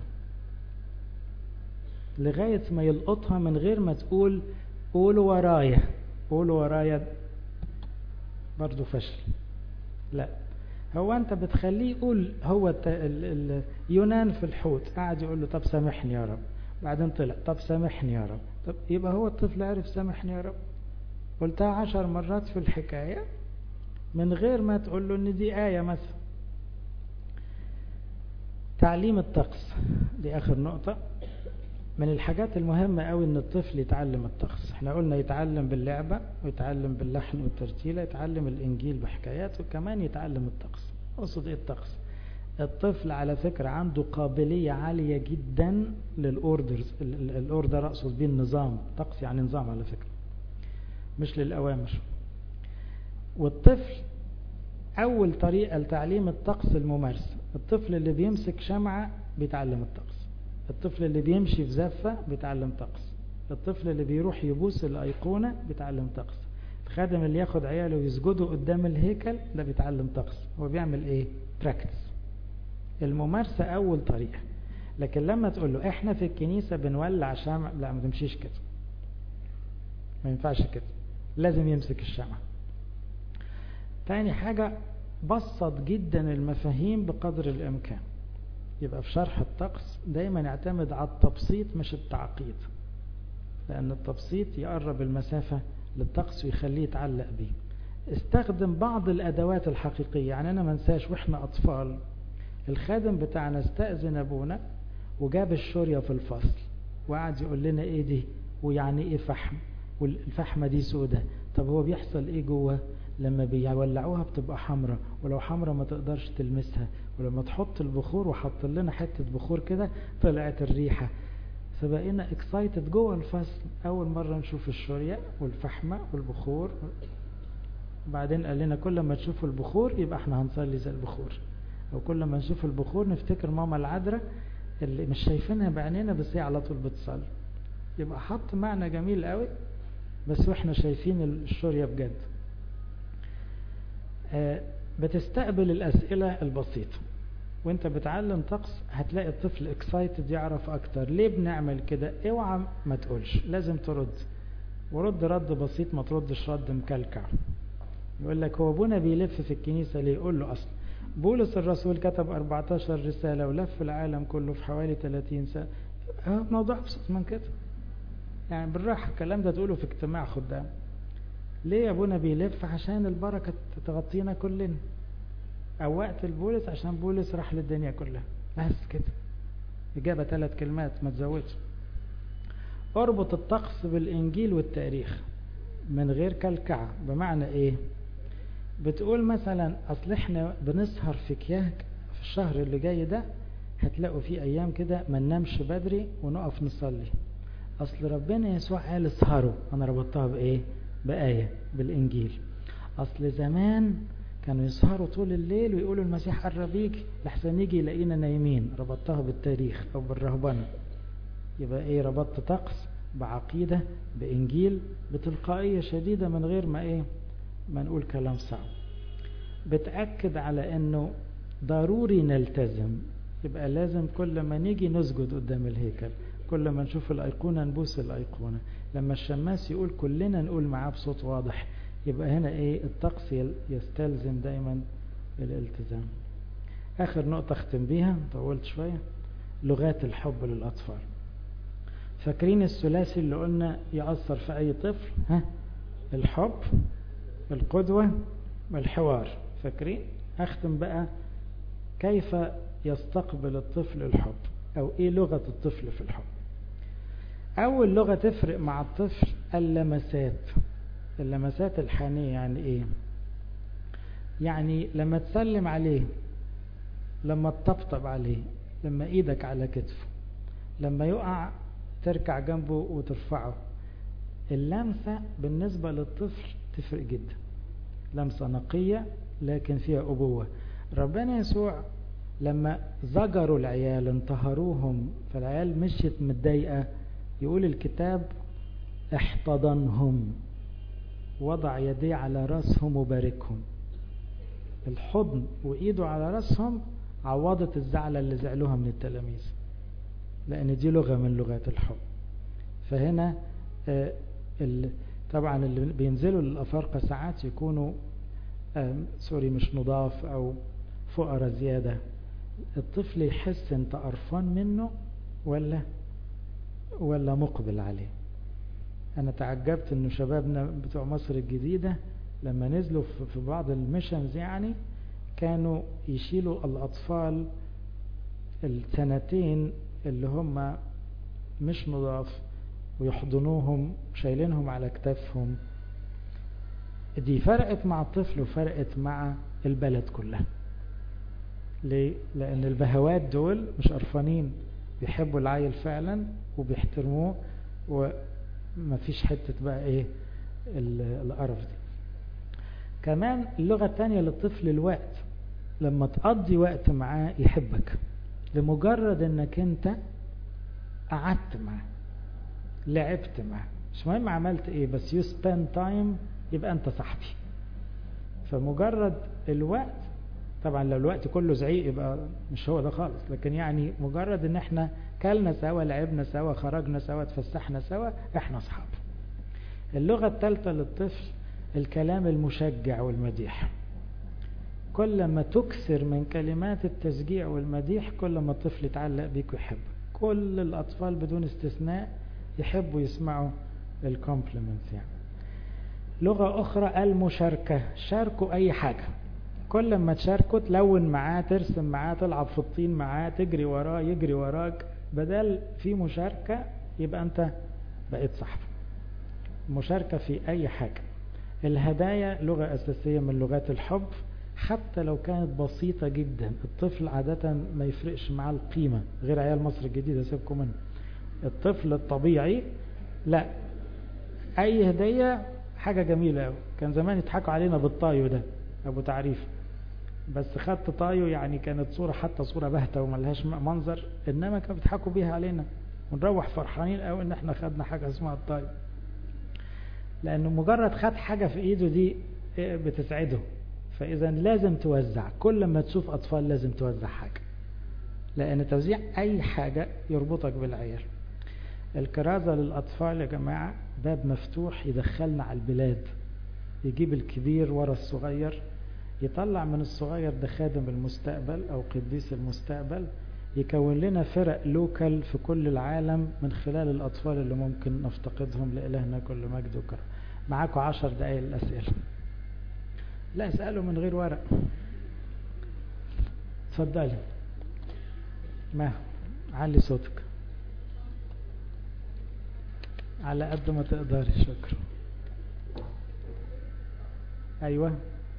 لغاية ما يلقطها من غير ما تقول قولوا ورايا قولوا ورايا برضو فشل لا هو انت بتخليه يقول هو يونان في الحوت قاعد يقول له طب سامحني يا رب بعدين طلع طب سامحني يا رب طب يبقى هو الطفل عرف سامحني يا رب قلتها عشر مرات في الحكاية من غير ما تقول له ان دي آية مثلا تعليم الطقس دي اخر نقطة من الحاجات المهمة قوي ان الطفل يتعلم الطقس احنا قلنا يتعلم باللعبة ويتعلم باللحن والترتيلة يتعلم الانجيل بحكاياته وكمان يتعلم الطقس اقصد ايه الطقس الطفل على فكرة عنده قابلية عالية جدا للاوردرز الاوردر اقصد بيه النظام طقس يعني نظام على فكرة مش للاوامر والطفل اول طريقة لتعليم الطقس الممارسة الطفل اللي بيمسك شمعة بيتعلم الطقس الطفل اللي بيمشي في زفة بيتعلم طقس الطفل اللي بيروح يبوس الأيقونة بيتعلم طقس الخادم اللي ياخد عياله ويسجدوا قدام الهيكل ده بيتعلم طقس هو بيعمل ايه براكتس الممارسة أول طريقة لكن لما تقول له احنا في الكنيسة بنولع شمع لا ما تمشيش كده ما ينفعش كده لازم يمسك الشمع تاني حاجة بسط جدا المفاهيم بقدر الإمكان يبقى في شرح الطقس دايما يعتمد على التبسيط مش التعقيد لأن التبسيط يقرب المسافة للطقس ويخليه يتعلق بيه استخدم بعض الأدوات الحقيقية يعني أنا منساش وإحنا أطفال الخادم بتاعنا استأذن أبونا وجاب الشورية في الفصل وقعد يقول لنا إيه دي ويعني إيه فحم والفحمة دي سودة طب هو بيحصل إيه جوه لما بيولعوها بتبقى حمرة ولو حمرة ما تقدرش تلمسها ولما تحط البخور وحط لنا حتة بخور كده طلعت الريحة فبقينا اكسايتد جوه الفصل اول مرة نشوف الشورية والفحمة والبخور وبعدين قال لنا كل ما تشوفوا البخور يبقى احنا هنصلي زي البخور او كل ما نشوف البخور نفتكر ماما العذراء اللي مش شايفينها بعينينا بس هي على طول بتصلي يبقى حط معنى جميل قوي بس واحنا شايفين الشورية بجد بتستقبل الأسئلة البسيطة وانت بتعلم طقس هتلاقي الطفل اكسايتد يعرف اكتر ليه بنعمل كده اوعى ما تقولش لازم ترد ورد رد بسيط ما تردش رد مكلكع يقول لك هو ابونا بيلف في الكنيسة ليه يقول له اصلا بولس الرسول كتب 14 رسالة ولف العالم كله في حوالي 30 سنة موضوع ابسط من كده يعني بالراحة الكلام ده تقوله في اجتماع خدام ليه ابونا بيلف عشان البركة تغطينا كلنا او وقت البولس عشان بولس راح للدنيا كلها بس كده اجابة ثلاث كلمات ما تزودش اربط الطقس بالانجيل والتاريخ من غير كلكعة بمعنى ايه بتقول مثلا اصل احنا بنسهر في كياك في الشهر اللي جاي ده هتلاقوا في ايام كده ما ننامش بدري ونقف نصلي اصل ربنا يسوع قال اسهروا انا ربطتها بايه بآية بالانجيل اصل زمان كانوا يسهروا طول الليل ويقولوا المسيح قرب يجي لحسن يجي يلاقينا نايمين ربطتها بالتاريخ او بالرهبنه يبقى ايه ربطت طقس بعقيدة بانجيل بتلقائية شديدة من غير ما ايه ما نقول كلام صعب بتأكد على انه ضروري نلتزم يبقى لازم كل ما نيجي نسجد قدام الهيكل كل ما نشوف الايقونة نبوس الايقونة لما الشماس يقول كلنا نقول معاه بصوت واضح يبقى هنا ايه الطقس يستلزم دايما الالتزام آخر نقطة اختم بيها طولت شوية لغات الحب للأطفال فاكرين الثلاثي اللي قلنا يأثر في أي طفل ها الحب القدوة والحوار فاكرين أختم بقى كيف يستقبل الطفل الحب أو إيه لغة الطفل في الحب أول لغة تفرق مع الطفل اللمسات اللمسات الحانية يعني إيه يعني لما تسلم عليه لما تطبطب عليه لما ايدك على كتفه لما يقع تركع جنبه وترفعه اللمسة بالنسبة للطفل تفرق جدا لمسة نقية لكن فيها أبوة ربنا يسوع لما زجروا العيال انتهروهم فالعيال مشيت متضايقة يقول الكتاب احتضنهم وضع يديه على راسهم وباركهم الحضن وإيده على راسهم عوضت الزعلة اللي زعلوها من التلاميذ لأن دي لغة من لغات الحب فهنا آه طبعا اللي بينزلوا للأفارقة ساعات يكونوا آه سوري مش نضاف أو فقراء زيادة الطفل يحس انت قرفان منه ولا ولا مقبل عليه انا تعجبت انه شبابنا بتوع مصر الجديدة لما نزلوا في بعض الميشنز يعني كانوا يشيلوا الأطفال السنتين اللي هم مش نضاف ويحضنوهم شايلينهم على كتافهم دي فرقت مع الطفل وفرقت مع البلد كلها ليه؟ لأن البهوات دول مش قرفانين بيحبوا العيل فعلا وبيحترموه ومفيش حتة بقى ايه القرف دي كمان اللغة الثانية للطفل الوقت لما تقضي وقت معاه يحبك لمجرد انك انت قعدت معاه لعبت معاه مش مهم عملت ايه بس you spend time يبقى انت صاحبي فمجرد الوقت طبعا لو الوقت كله زعيق يبقى مش هو ده خالص لكن يعني مجرد ان احنا كلنا سوا لعبنا سوا خرجنا سوا اتفسحنا سوا احنا اصحاب اللغة الثالثة للطفل الكلام المشجع والمديح كل ما تكثر من كلمات التشجيع والمديح كل ما الطفل يتعلق بيك ويحبك كل الأطفال بدون استثناء يحبوا يسمعوا الكومبلمنتس يعني لغة أخرى المشاركة شاركوا أي حاجة كل ما تشاركوا تلون معاه ترسم معاه تلعب في الطين معاه تجري وراه يجري وراك بدل في مشاركة يبقى أنت بقيت صاحبه مشاركة في أي حاجة الهدايا لغة أساسية من لغات الحب حتى لو كانت بسيطة جدا الطفل عادة ما يفرقش معاه القيمة غير عيال مصر الجديدة سيبكم منه الطفل الطبيعي لا أي هدية حاجة جميلة أوي كان زمان يضحكوا علينا بالطايو ده أبو تعريف بس خدت طايو يعني كانت صورة حتى صورة باهتة وملهاش منظر إنما كانوا بيضحكوا بيها علينا ونروح فرحانين قوي إن إحنا خدنا حاجة اسمها الطايو لأنه مجرد خد حاجة في إيده دي بتسعده فإذا لازم توزع كل ما تشوف أطفال لازم توزع حاجة لأن توزيع أي حاجة يربطك بالعيال الكرازة للأطفال يا جماعة باب مفتوح يدخلنا على البلاد يجيب الكبير ورا الصغير يطلع من الصغير ده خادم المستقبل أو قديس المستقبل يكون لنا فرق لوكال في كل العالم من خلال الأطفال اللي ممكن نفتقدهم لإلهنا كل مجد وكرم معاكم عشر دقايق الأسئلة لا اسأله من غير ورق اتفضلي ما علي صوتك على قد ما تقدري شكرا ايوه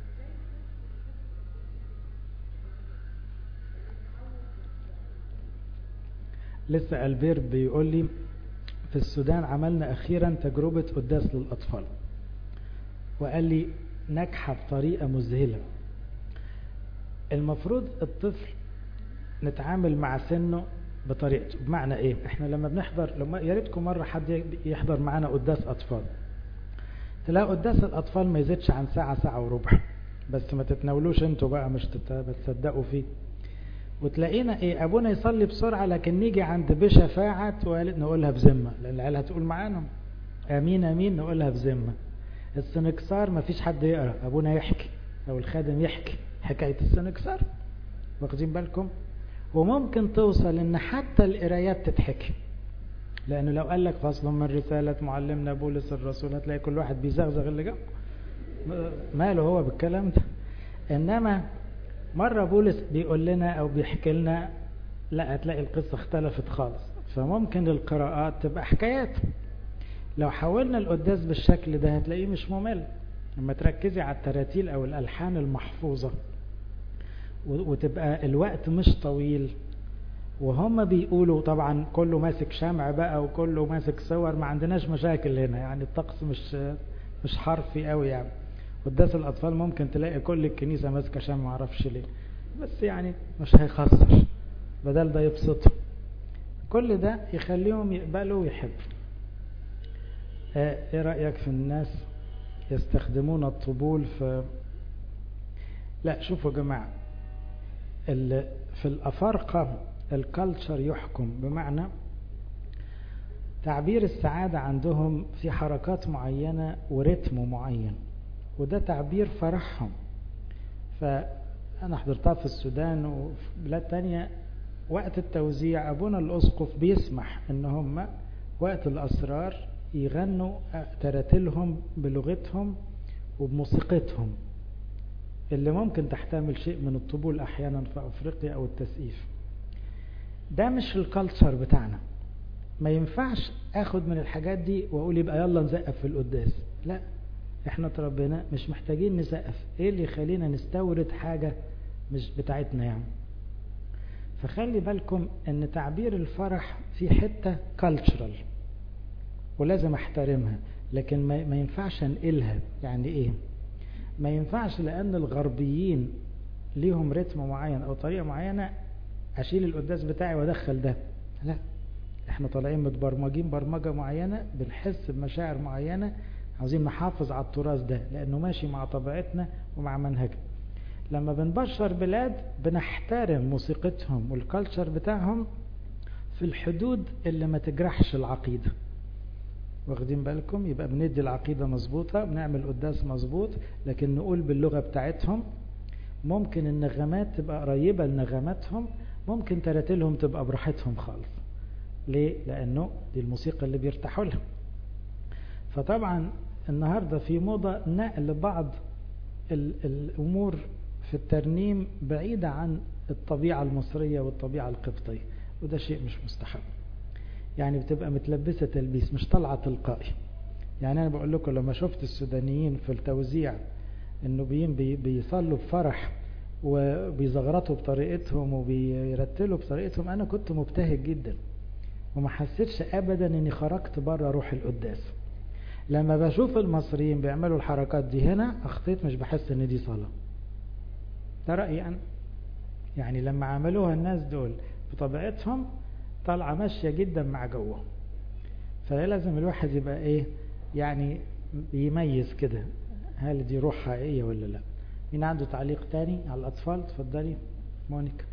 لسه البير بيقول لي في السودان عملنا اخيرا تجربة قداس للاطفال وقال لي ناجحة بطريقة مذهلة المفروض الطفل نتعامل مع سنه بطريقته بمعنى ايه احنا لما بنحضر لما يا ريتكم مره حد يحضر معانا قداس اطفال تلاقي قداس الاطفال ما يزيدش عن ساعه ساعه وربع بس ما تتناولوش انتوا بقى مش بتصدقوا فيه وتلاقينا ايه ابونا يصلي بسرعه لكن نيجي عند بشفاعه نقولها بذمه لان العيال هتقول معانا امين امين نقولها بذمه السنكسار ما فيش حد يقرا ابونا يحكي او الخادم يحكي حكايه السنكسار واخدين بالكم وممكن توصل ان حتى القرايات تتحكي لانه لو قال لك فصل من رسالة معلمنا بولس الرسول هتلاقي كل واحد بيزغزغ اللي جنبه ماله هو بالكلام ده انما مرة بولس بيقول لنا او بيحكي لنا لا هتلاقي القصة اختلفت خالص فممكن القراءات تبقى حكايات لو حولنا القداس بالشكل ده هتلاقيه مش ممل لما تركزي على التراتيل او الالحان المحفوظة وتبقى الوقت مش طويل وهم بيقولوا طبعا كله ماسك شمع بقى وكله ماسك صور ما عندناش مشاكل هنا يعني الطقس مش مش حرفي قوي يعني قداس الاطفال ممكن تلاقي كل الكنيسه ماسكه شمع ما اعرفش ليه بس يعني مش هيخسر بدل ده يبسطهم كل ده يخليهم يقبلوا ويحبوا ايه رايك في الناس يستخدمون الطبول في لا شوفوا يا جماعه في الافارقه الكالتشر يحكم بمعنى تعبير السعادة عندهم في حركات معينة ورتم معين وده تعبير فرحهم فأنا حضرتها في السودان وفي بلاد تانية وقت التوزيع أبونا الأسقف بيسمح إن هم وقت الأسرار يغنوا تراتلهم بلغتهم وبموسيقتهم اللي ممكن تحتمل شيء من الطبول أحيانا في أفريقيا أو التسقيف ده مش الكالتشر بتاعنا ما ينفعش اخد من الحاجات دي واقول يبقى يلا نسقف في القداس لا احنا اتربينا مش محتاجين نسقف ايه اللي يخلينا نستورد حاجة مش بتاعتنا يعني فخلي بالكم ان تعبير الفرح في حتة كالتشرال ولازم احترمها لكن ما ينفعش انقلها يعني ايه ما ينفعش لان الغربيين ليهم رتم معين او طريقة معينة اشيل القداس بتاعي وادخل ده لا احنا طالعين متبرمجين برمجة معينة بنحس بمشاعر معينة عاوزين نحافظ على التراث ده لانه ماشي مع طبيعتنا ومع منهجنا لما بنبشر بلاد بنحترم موسيقتهم والكالتشر بتاعهم في الحدود اللي ما تجرحش العقيدة واخدين بالكم يبقى بندي العقيدة مظبوطة بنعمل قداس مظبوط لكن نقول باللغة بتاعتهم ممكن النغمات تبقى قريبة لنغماتهم ممكن تراتلهم تبقى براحتهم خالص ليه؟ لأنه دي الموسيقى اللي بيرتاحوا لها فطبعا النهاردة في موضة نقل بعض الأمور في الترنيم بعيدة عن الطبيعة المصرية والطبيعة القبطية وده شيء مش مستحب يعني بتبقى متلبسة تلبيس مش طالعة تلقائي يعني أنا بقول لكم لما شفت السودانيين في التوزيع انه بي بيصلوا بفرح وبيزغرطوا بطريقتهم وبيرتلوا بطريقتهم انا كنت مبتهج جدا وما حسيتش ابدا اني خرجت بره روح القداس لما بشوف المصريين بيعملوا الحركات دي هنا اخطيت مش بحس ان دي صلاة ده رأيي انا يعني لما عملوها الناس دول بطبيعتهم طالعة ماشية جدا مع جوهم فلازم الواحد يبقى ايه يعني يميز كده هل دي روح حقيقية ولا لا مين عنده تعليق تاني على الأطفال تفضلي مونيكا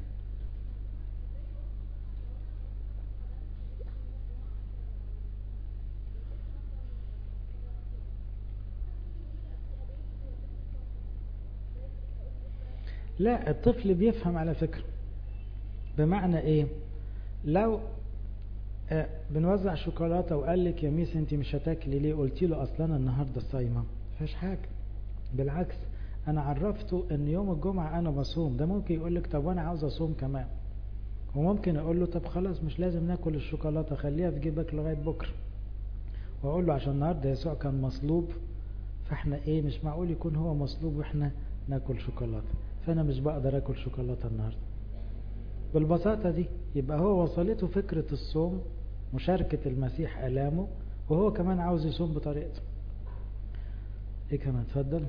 لا الطفل بيفهم على فكرة بمعنى ايه لو آه بنوزع شوكولاتة وقال لك يا ميس انت مش هتاكلي ليه قلت له اصلا النهاردة صايمة فيش حاجة بالعكس انا عرفته ان يوم الجمعة انا بصوم ده ممكن يقول لك طب وانا عاوز اصوم كمان وممكن اقول له طب خلاص مش لازم ناكل الشوكولاتة خليها في جيبك لغاية بكرة واقول له عشان النهاردة يسوع كان مصلوب فاحنا ايه مش معقول يكون هو مصلوب واحنا ناكل شوكولاتة فانا مش بقدر اكل شوكولاتة النهاردة بالبساطة دي يبقى هو وصلته فكرة الصوم مشاركة المسيح ألامه وهو كمان عاوز يصوم بطريقته ايه كمان اتفضل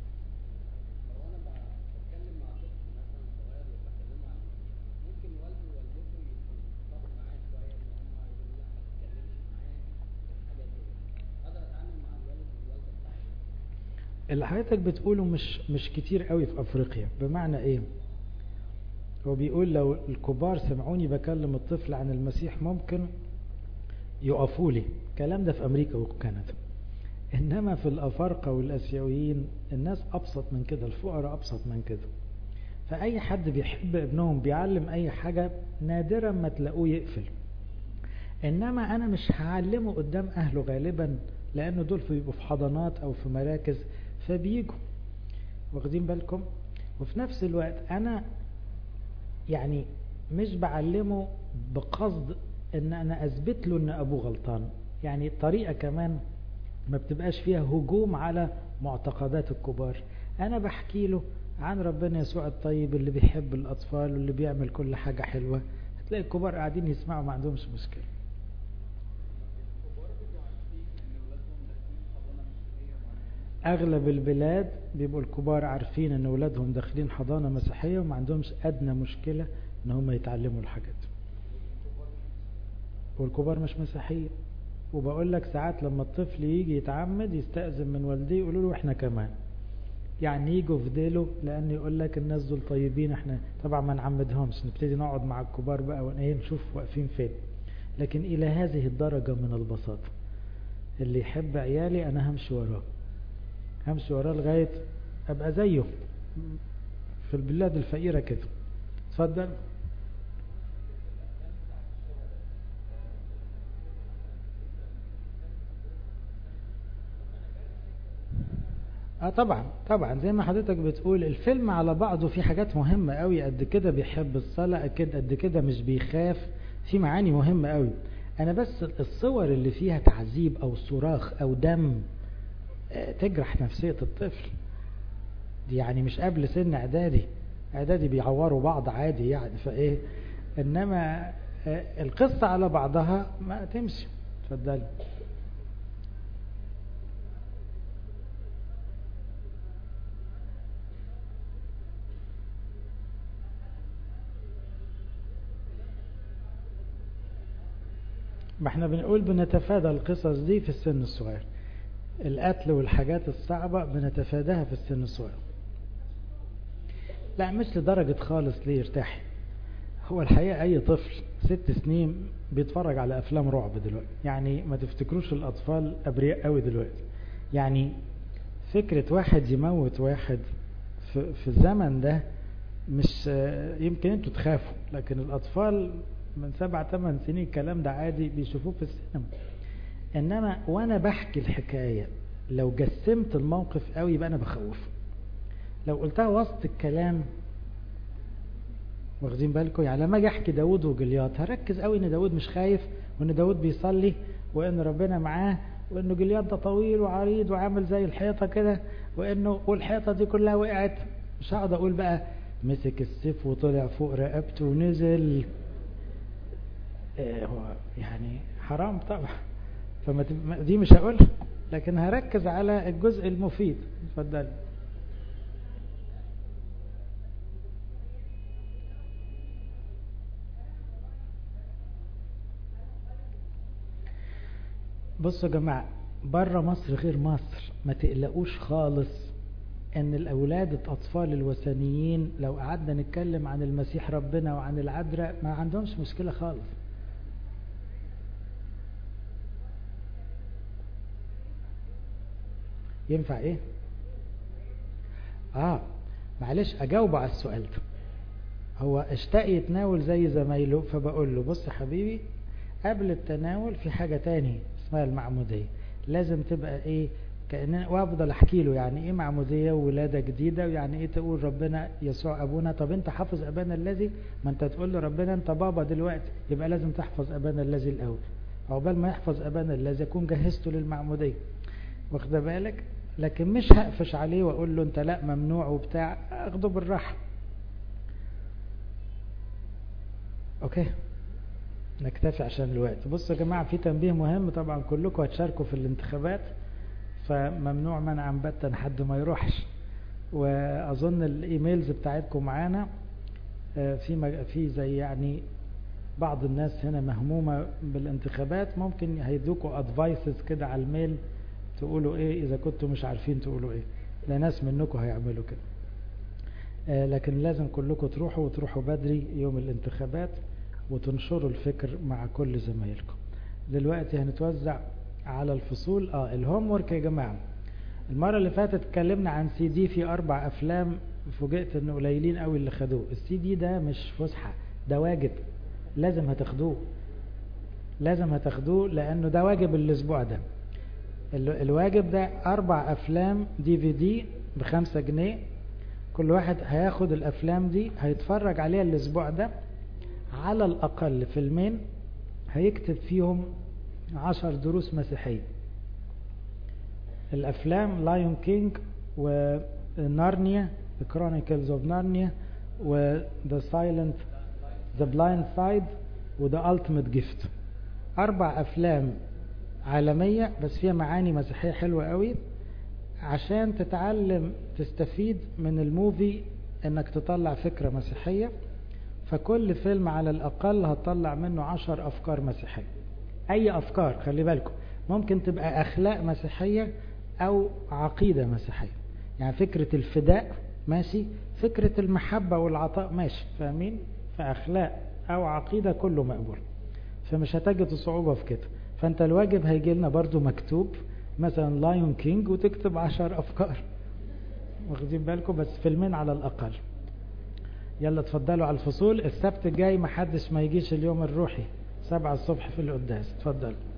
اللي حضرتك بتقوله مش مش كتير قوي في افريقيا بمعنى ايه هو بيقول لو الكبار سمعوني بكلم الطفل عن المسيح ممكن يقفوا لي الكلام ده في امريكا وكندا انما في الافارقه والاسيويين الناس ابسط من كده الفقراء ابسط من كده فأي حد بيحب ابنهم بيعلم أي حاجة نادرا ما تلاقوه يقفل إنما أنا مش هعلمه قدام أهله غالبا لأنه دول بيبقوا في حضانات أو في مراكز فبيجوا واخدين بالكم وفي نفس الوقت أنا يعني مش بعلمه بقصد ان انا اثبت له ان ابوه غلطان يعني الطريقة كمان ما بتبقاش فيها هجوم على معتقدات الكبار انا بحكي له عن ربنا يسوع الطيب اللي بيحب الاطفال واللي بيعمل كل حاجة حلوة هتلاقي الكبار قاعدين يسمعوا ما عندهمش مشكلة اغلب البلاد بيبقوا الكبار عارفين ان اولادهم داخلين حضانة مسيحية وما عندهمش ادنى مشكلة ان هم يتعلموا الحاجات والكبار مش مسيحيين وبقول لك ساعات لما الطفل يجي يتعمد يستأذن من والديه يقولوا له احنا كمان يعني يجوا في ديله لان يقول لك الناس دول طيبين احنا طبعا ما نعمدهمش نبتدي نقعد مع الكبار بقى وايه نشوف واقفين فين لكن الى هذه الدرجة من البساطة اللي يحب عيالي انا همشي وراه همشي وراه لغاية ابقى زيه في البلاد الفقيرة كده اتفضل اه طبعا طبعا زي ما حضرتك بتقول الفيلم على بعضه في حاجات مهمة قوي قد كده بيحب الصلاة قد قد كده مش بيخاف في معاني مهمة قوي انا بس الصور اللي فيها تعذيب او صراخ او دم آه تجرح نفسية الطفل دي يعني مش قبل سن اعدادي اعدادي بيعوروا بعض عادي يعني فايه انما آه القصة على بعضها ما تمشي اتفضلي ما احنا بنقول بنتفادى القصص دي في السن الصغير القتل والحاجات الصعبة بنتفاداها في السن الصغير لا مش لدرجة خالص ليه يرتاح هو الحقيقة اي طفل ست سنين بيتفرج على افلام رعب دلوقتي يعني ما تفتكروش الاطفال ابرياء قوي دلوقتي يعني فكرة واحد يموت واحد في, في الزمن ده مش يمكن انتوا تخافوا لكن الاطفال من سبع ثمان سنين الكلام ده عادي بيشوفوه في السينما انما وانا بحكي الحكاية لو جسمت الموقف قوي يبقى انا بخوف لو قلتها وسط الكلام واخدين بالكم يعني لما اجي احكي داود وجليات هركز قوي ان داود مش خايف وان داود بيصلي وان ربنا معاه وانه جليات ده طويل وعريض وعامل زي الحيطة كده وانه والحيطة دي كلها وقعت مش هقعد اقول بقى مسك السيف وطلع فوق رقبته ونزل هو يعني حرام طبعا فما دي مش هقولها لكن هركز على الجزء المفيد اتفضل بصوا يا جماعة بره مصر غير مصر ما تقلقوش خالص ان الاولاد الاطفال الوثنيين لو قعدنا نتكلم عن المسيح ربنا وعن العذراء ما عندهمش مشكلة خالص ينفع ايه اه معلش اجاوب على السؤال ده هو اشتاق يتناول زي زمايله فبقول له بص يا حبيبي قبل التناول في حاجة تاني اسمها المعمودية لازم تبقى ايه كأن وافضل احكي له يعني ايه معمودية وولادة جديدة ويعني ايه تقول ربنا يسوع ابونا طب انت حافظ ابانا الذي ما انت تقول له ربنا انت بابا دلوقتي يبقى لازم تحفظ ابانا الذي الاول عقبال ما يحفظ ابانا الذي يكون جهزته للمعمودية واخد بالك لكن مش هقفش عليه واقول له انت لا ممنوع وبتاع اخده بالراحة اوكي نكتفي عشان الوقت بصوا يا جماعة في تنبيه مهم طبعا كلكم هتشاركوا في الانتخابات فممنوع منعا باتا حد ما يروحش واظن الايميلز بتاعتكم معانا في في زي يعني بعض الناس هنا مهمومة بالانتخابات ممكن هيدوكوا ادفايسز كده على الميل تقولوا ايه اذا كنتوا مش عارفين تقولوا ايه لا ناس منكم هيعملوا كده آه لكن لازم كلكم تروحوا وتروحوا بدري يوم الانتخابات وتنشروا الفكر مع كل زمايلكم دلوقتي هنتوزع على الفصول اه الهوم ورك يا جماعة المرة اللي فاتت اتكلمنا عن سي دي في اربع افلام فوجئت ان قليلين قوي اللي خدوه السي دي ده مش فسحة ده واجب لازم هتاخدوه لازم هتاخدوه لانه ده واجب الاسبوع ده الواجب ده اربع افلام دي في دي بخمسة جنيه كل واحد هياخد الافلام دي هيتفرج عليها الاسبوع ده على الاقل فيلمين هيكتب فيهم عشر دروس مسيحية الافلام لايون كينج ونارنيا The Chronicles of Narnia و The Silent The Blind Side و The Ultimate Gift أربع أفلام عالمية بس فيها معاني مسيحية حلوة قوي عشان تتعلم تستفيد من الموفي انك تطلع فكرة مسيحية فكل فيلم على الأقل هتطلع منه عشر أفكار مسيحية أي أفكار خلي بالكم ممكن تبقى أخلاق مسيحية أو عقيدة مسيحية يعني فكرة الفداء ماشي فكرة المحبة والعطاء ماشي فاهمين فأخلاق أو عقيدة كله مقبول فمش هتجد صعوبة في كده فأنت الواجب هيجي لنا برضو مكتوب مثلا لايون كينج وتكتب عشر أفكار واخدين بالكم بس فيلمين على الأقل يلا تفضلوا على الفصول السبت الجاي محدش ما يجيش اليوم الروحي سبعة الصبح في القداس تفضلوا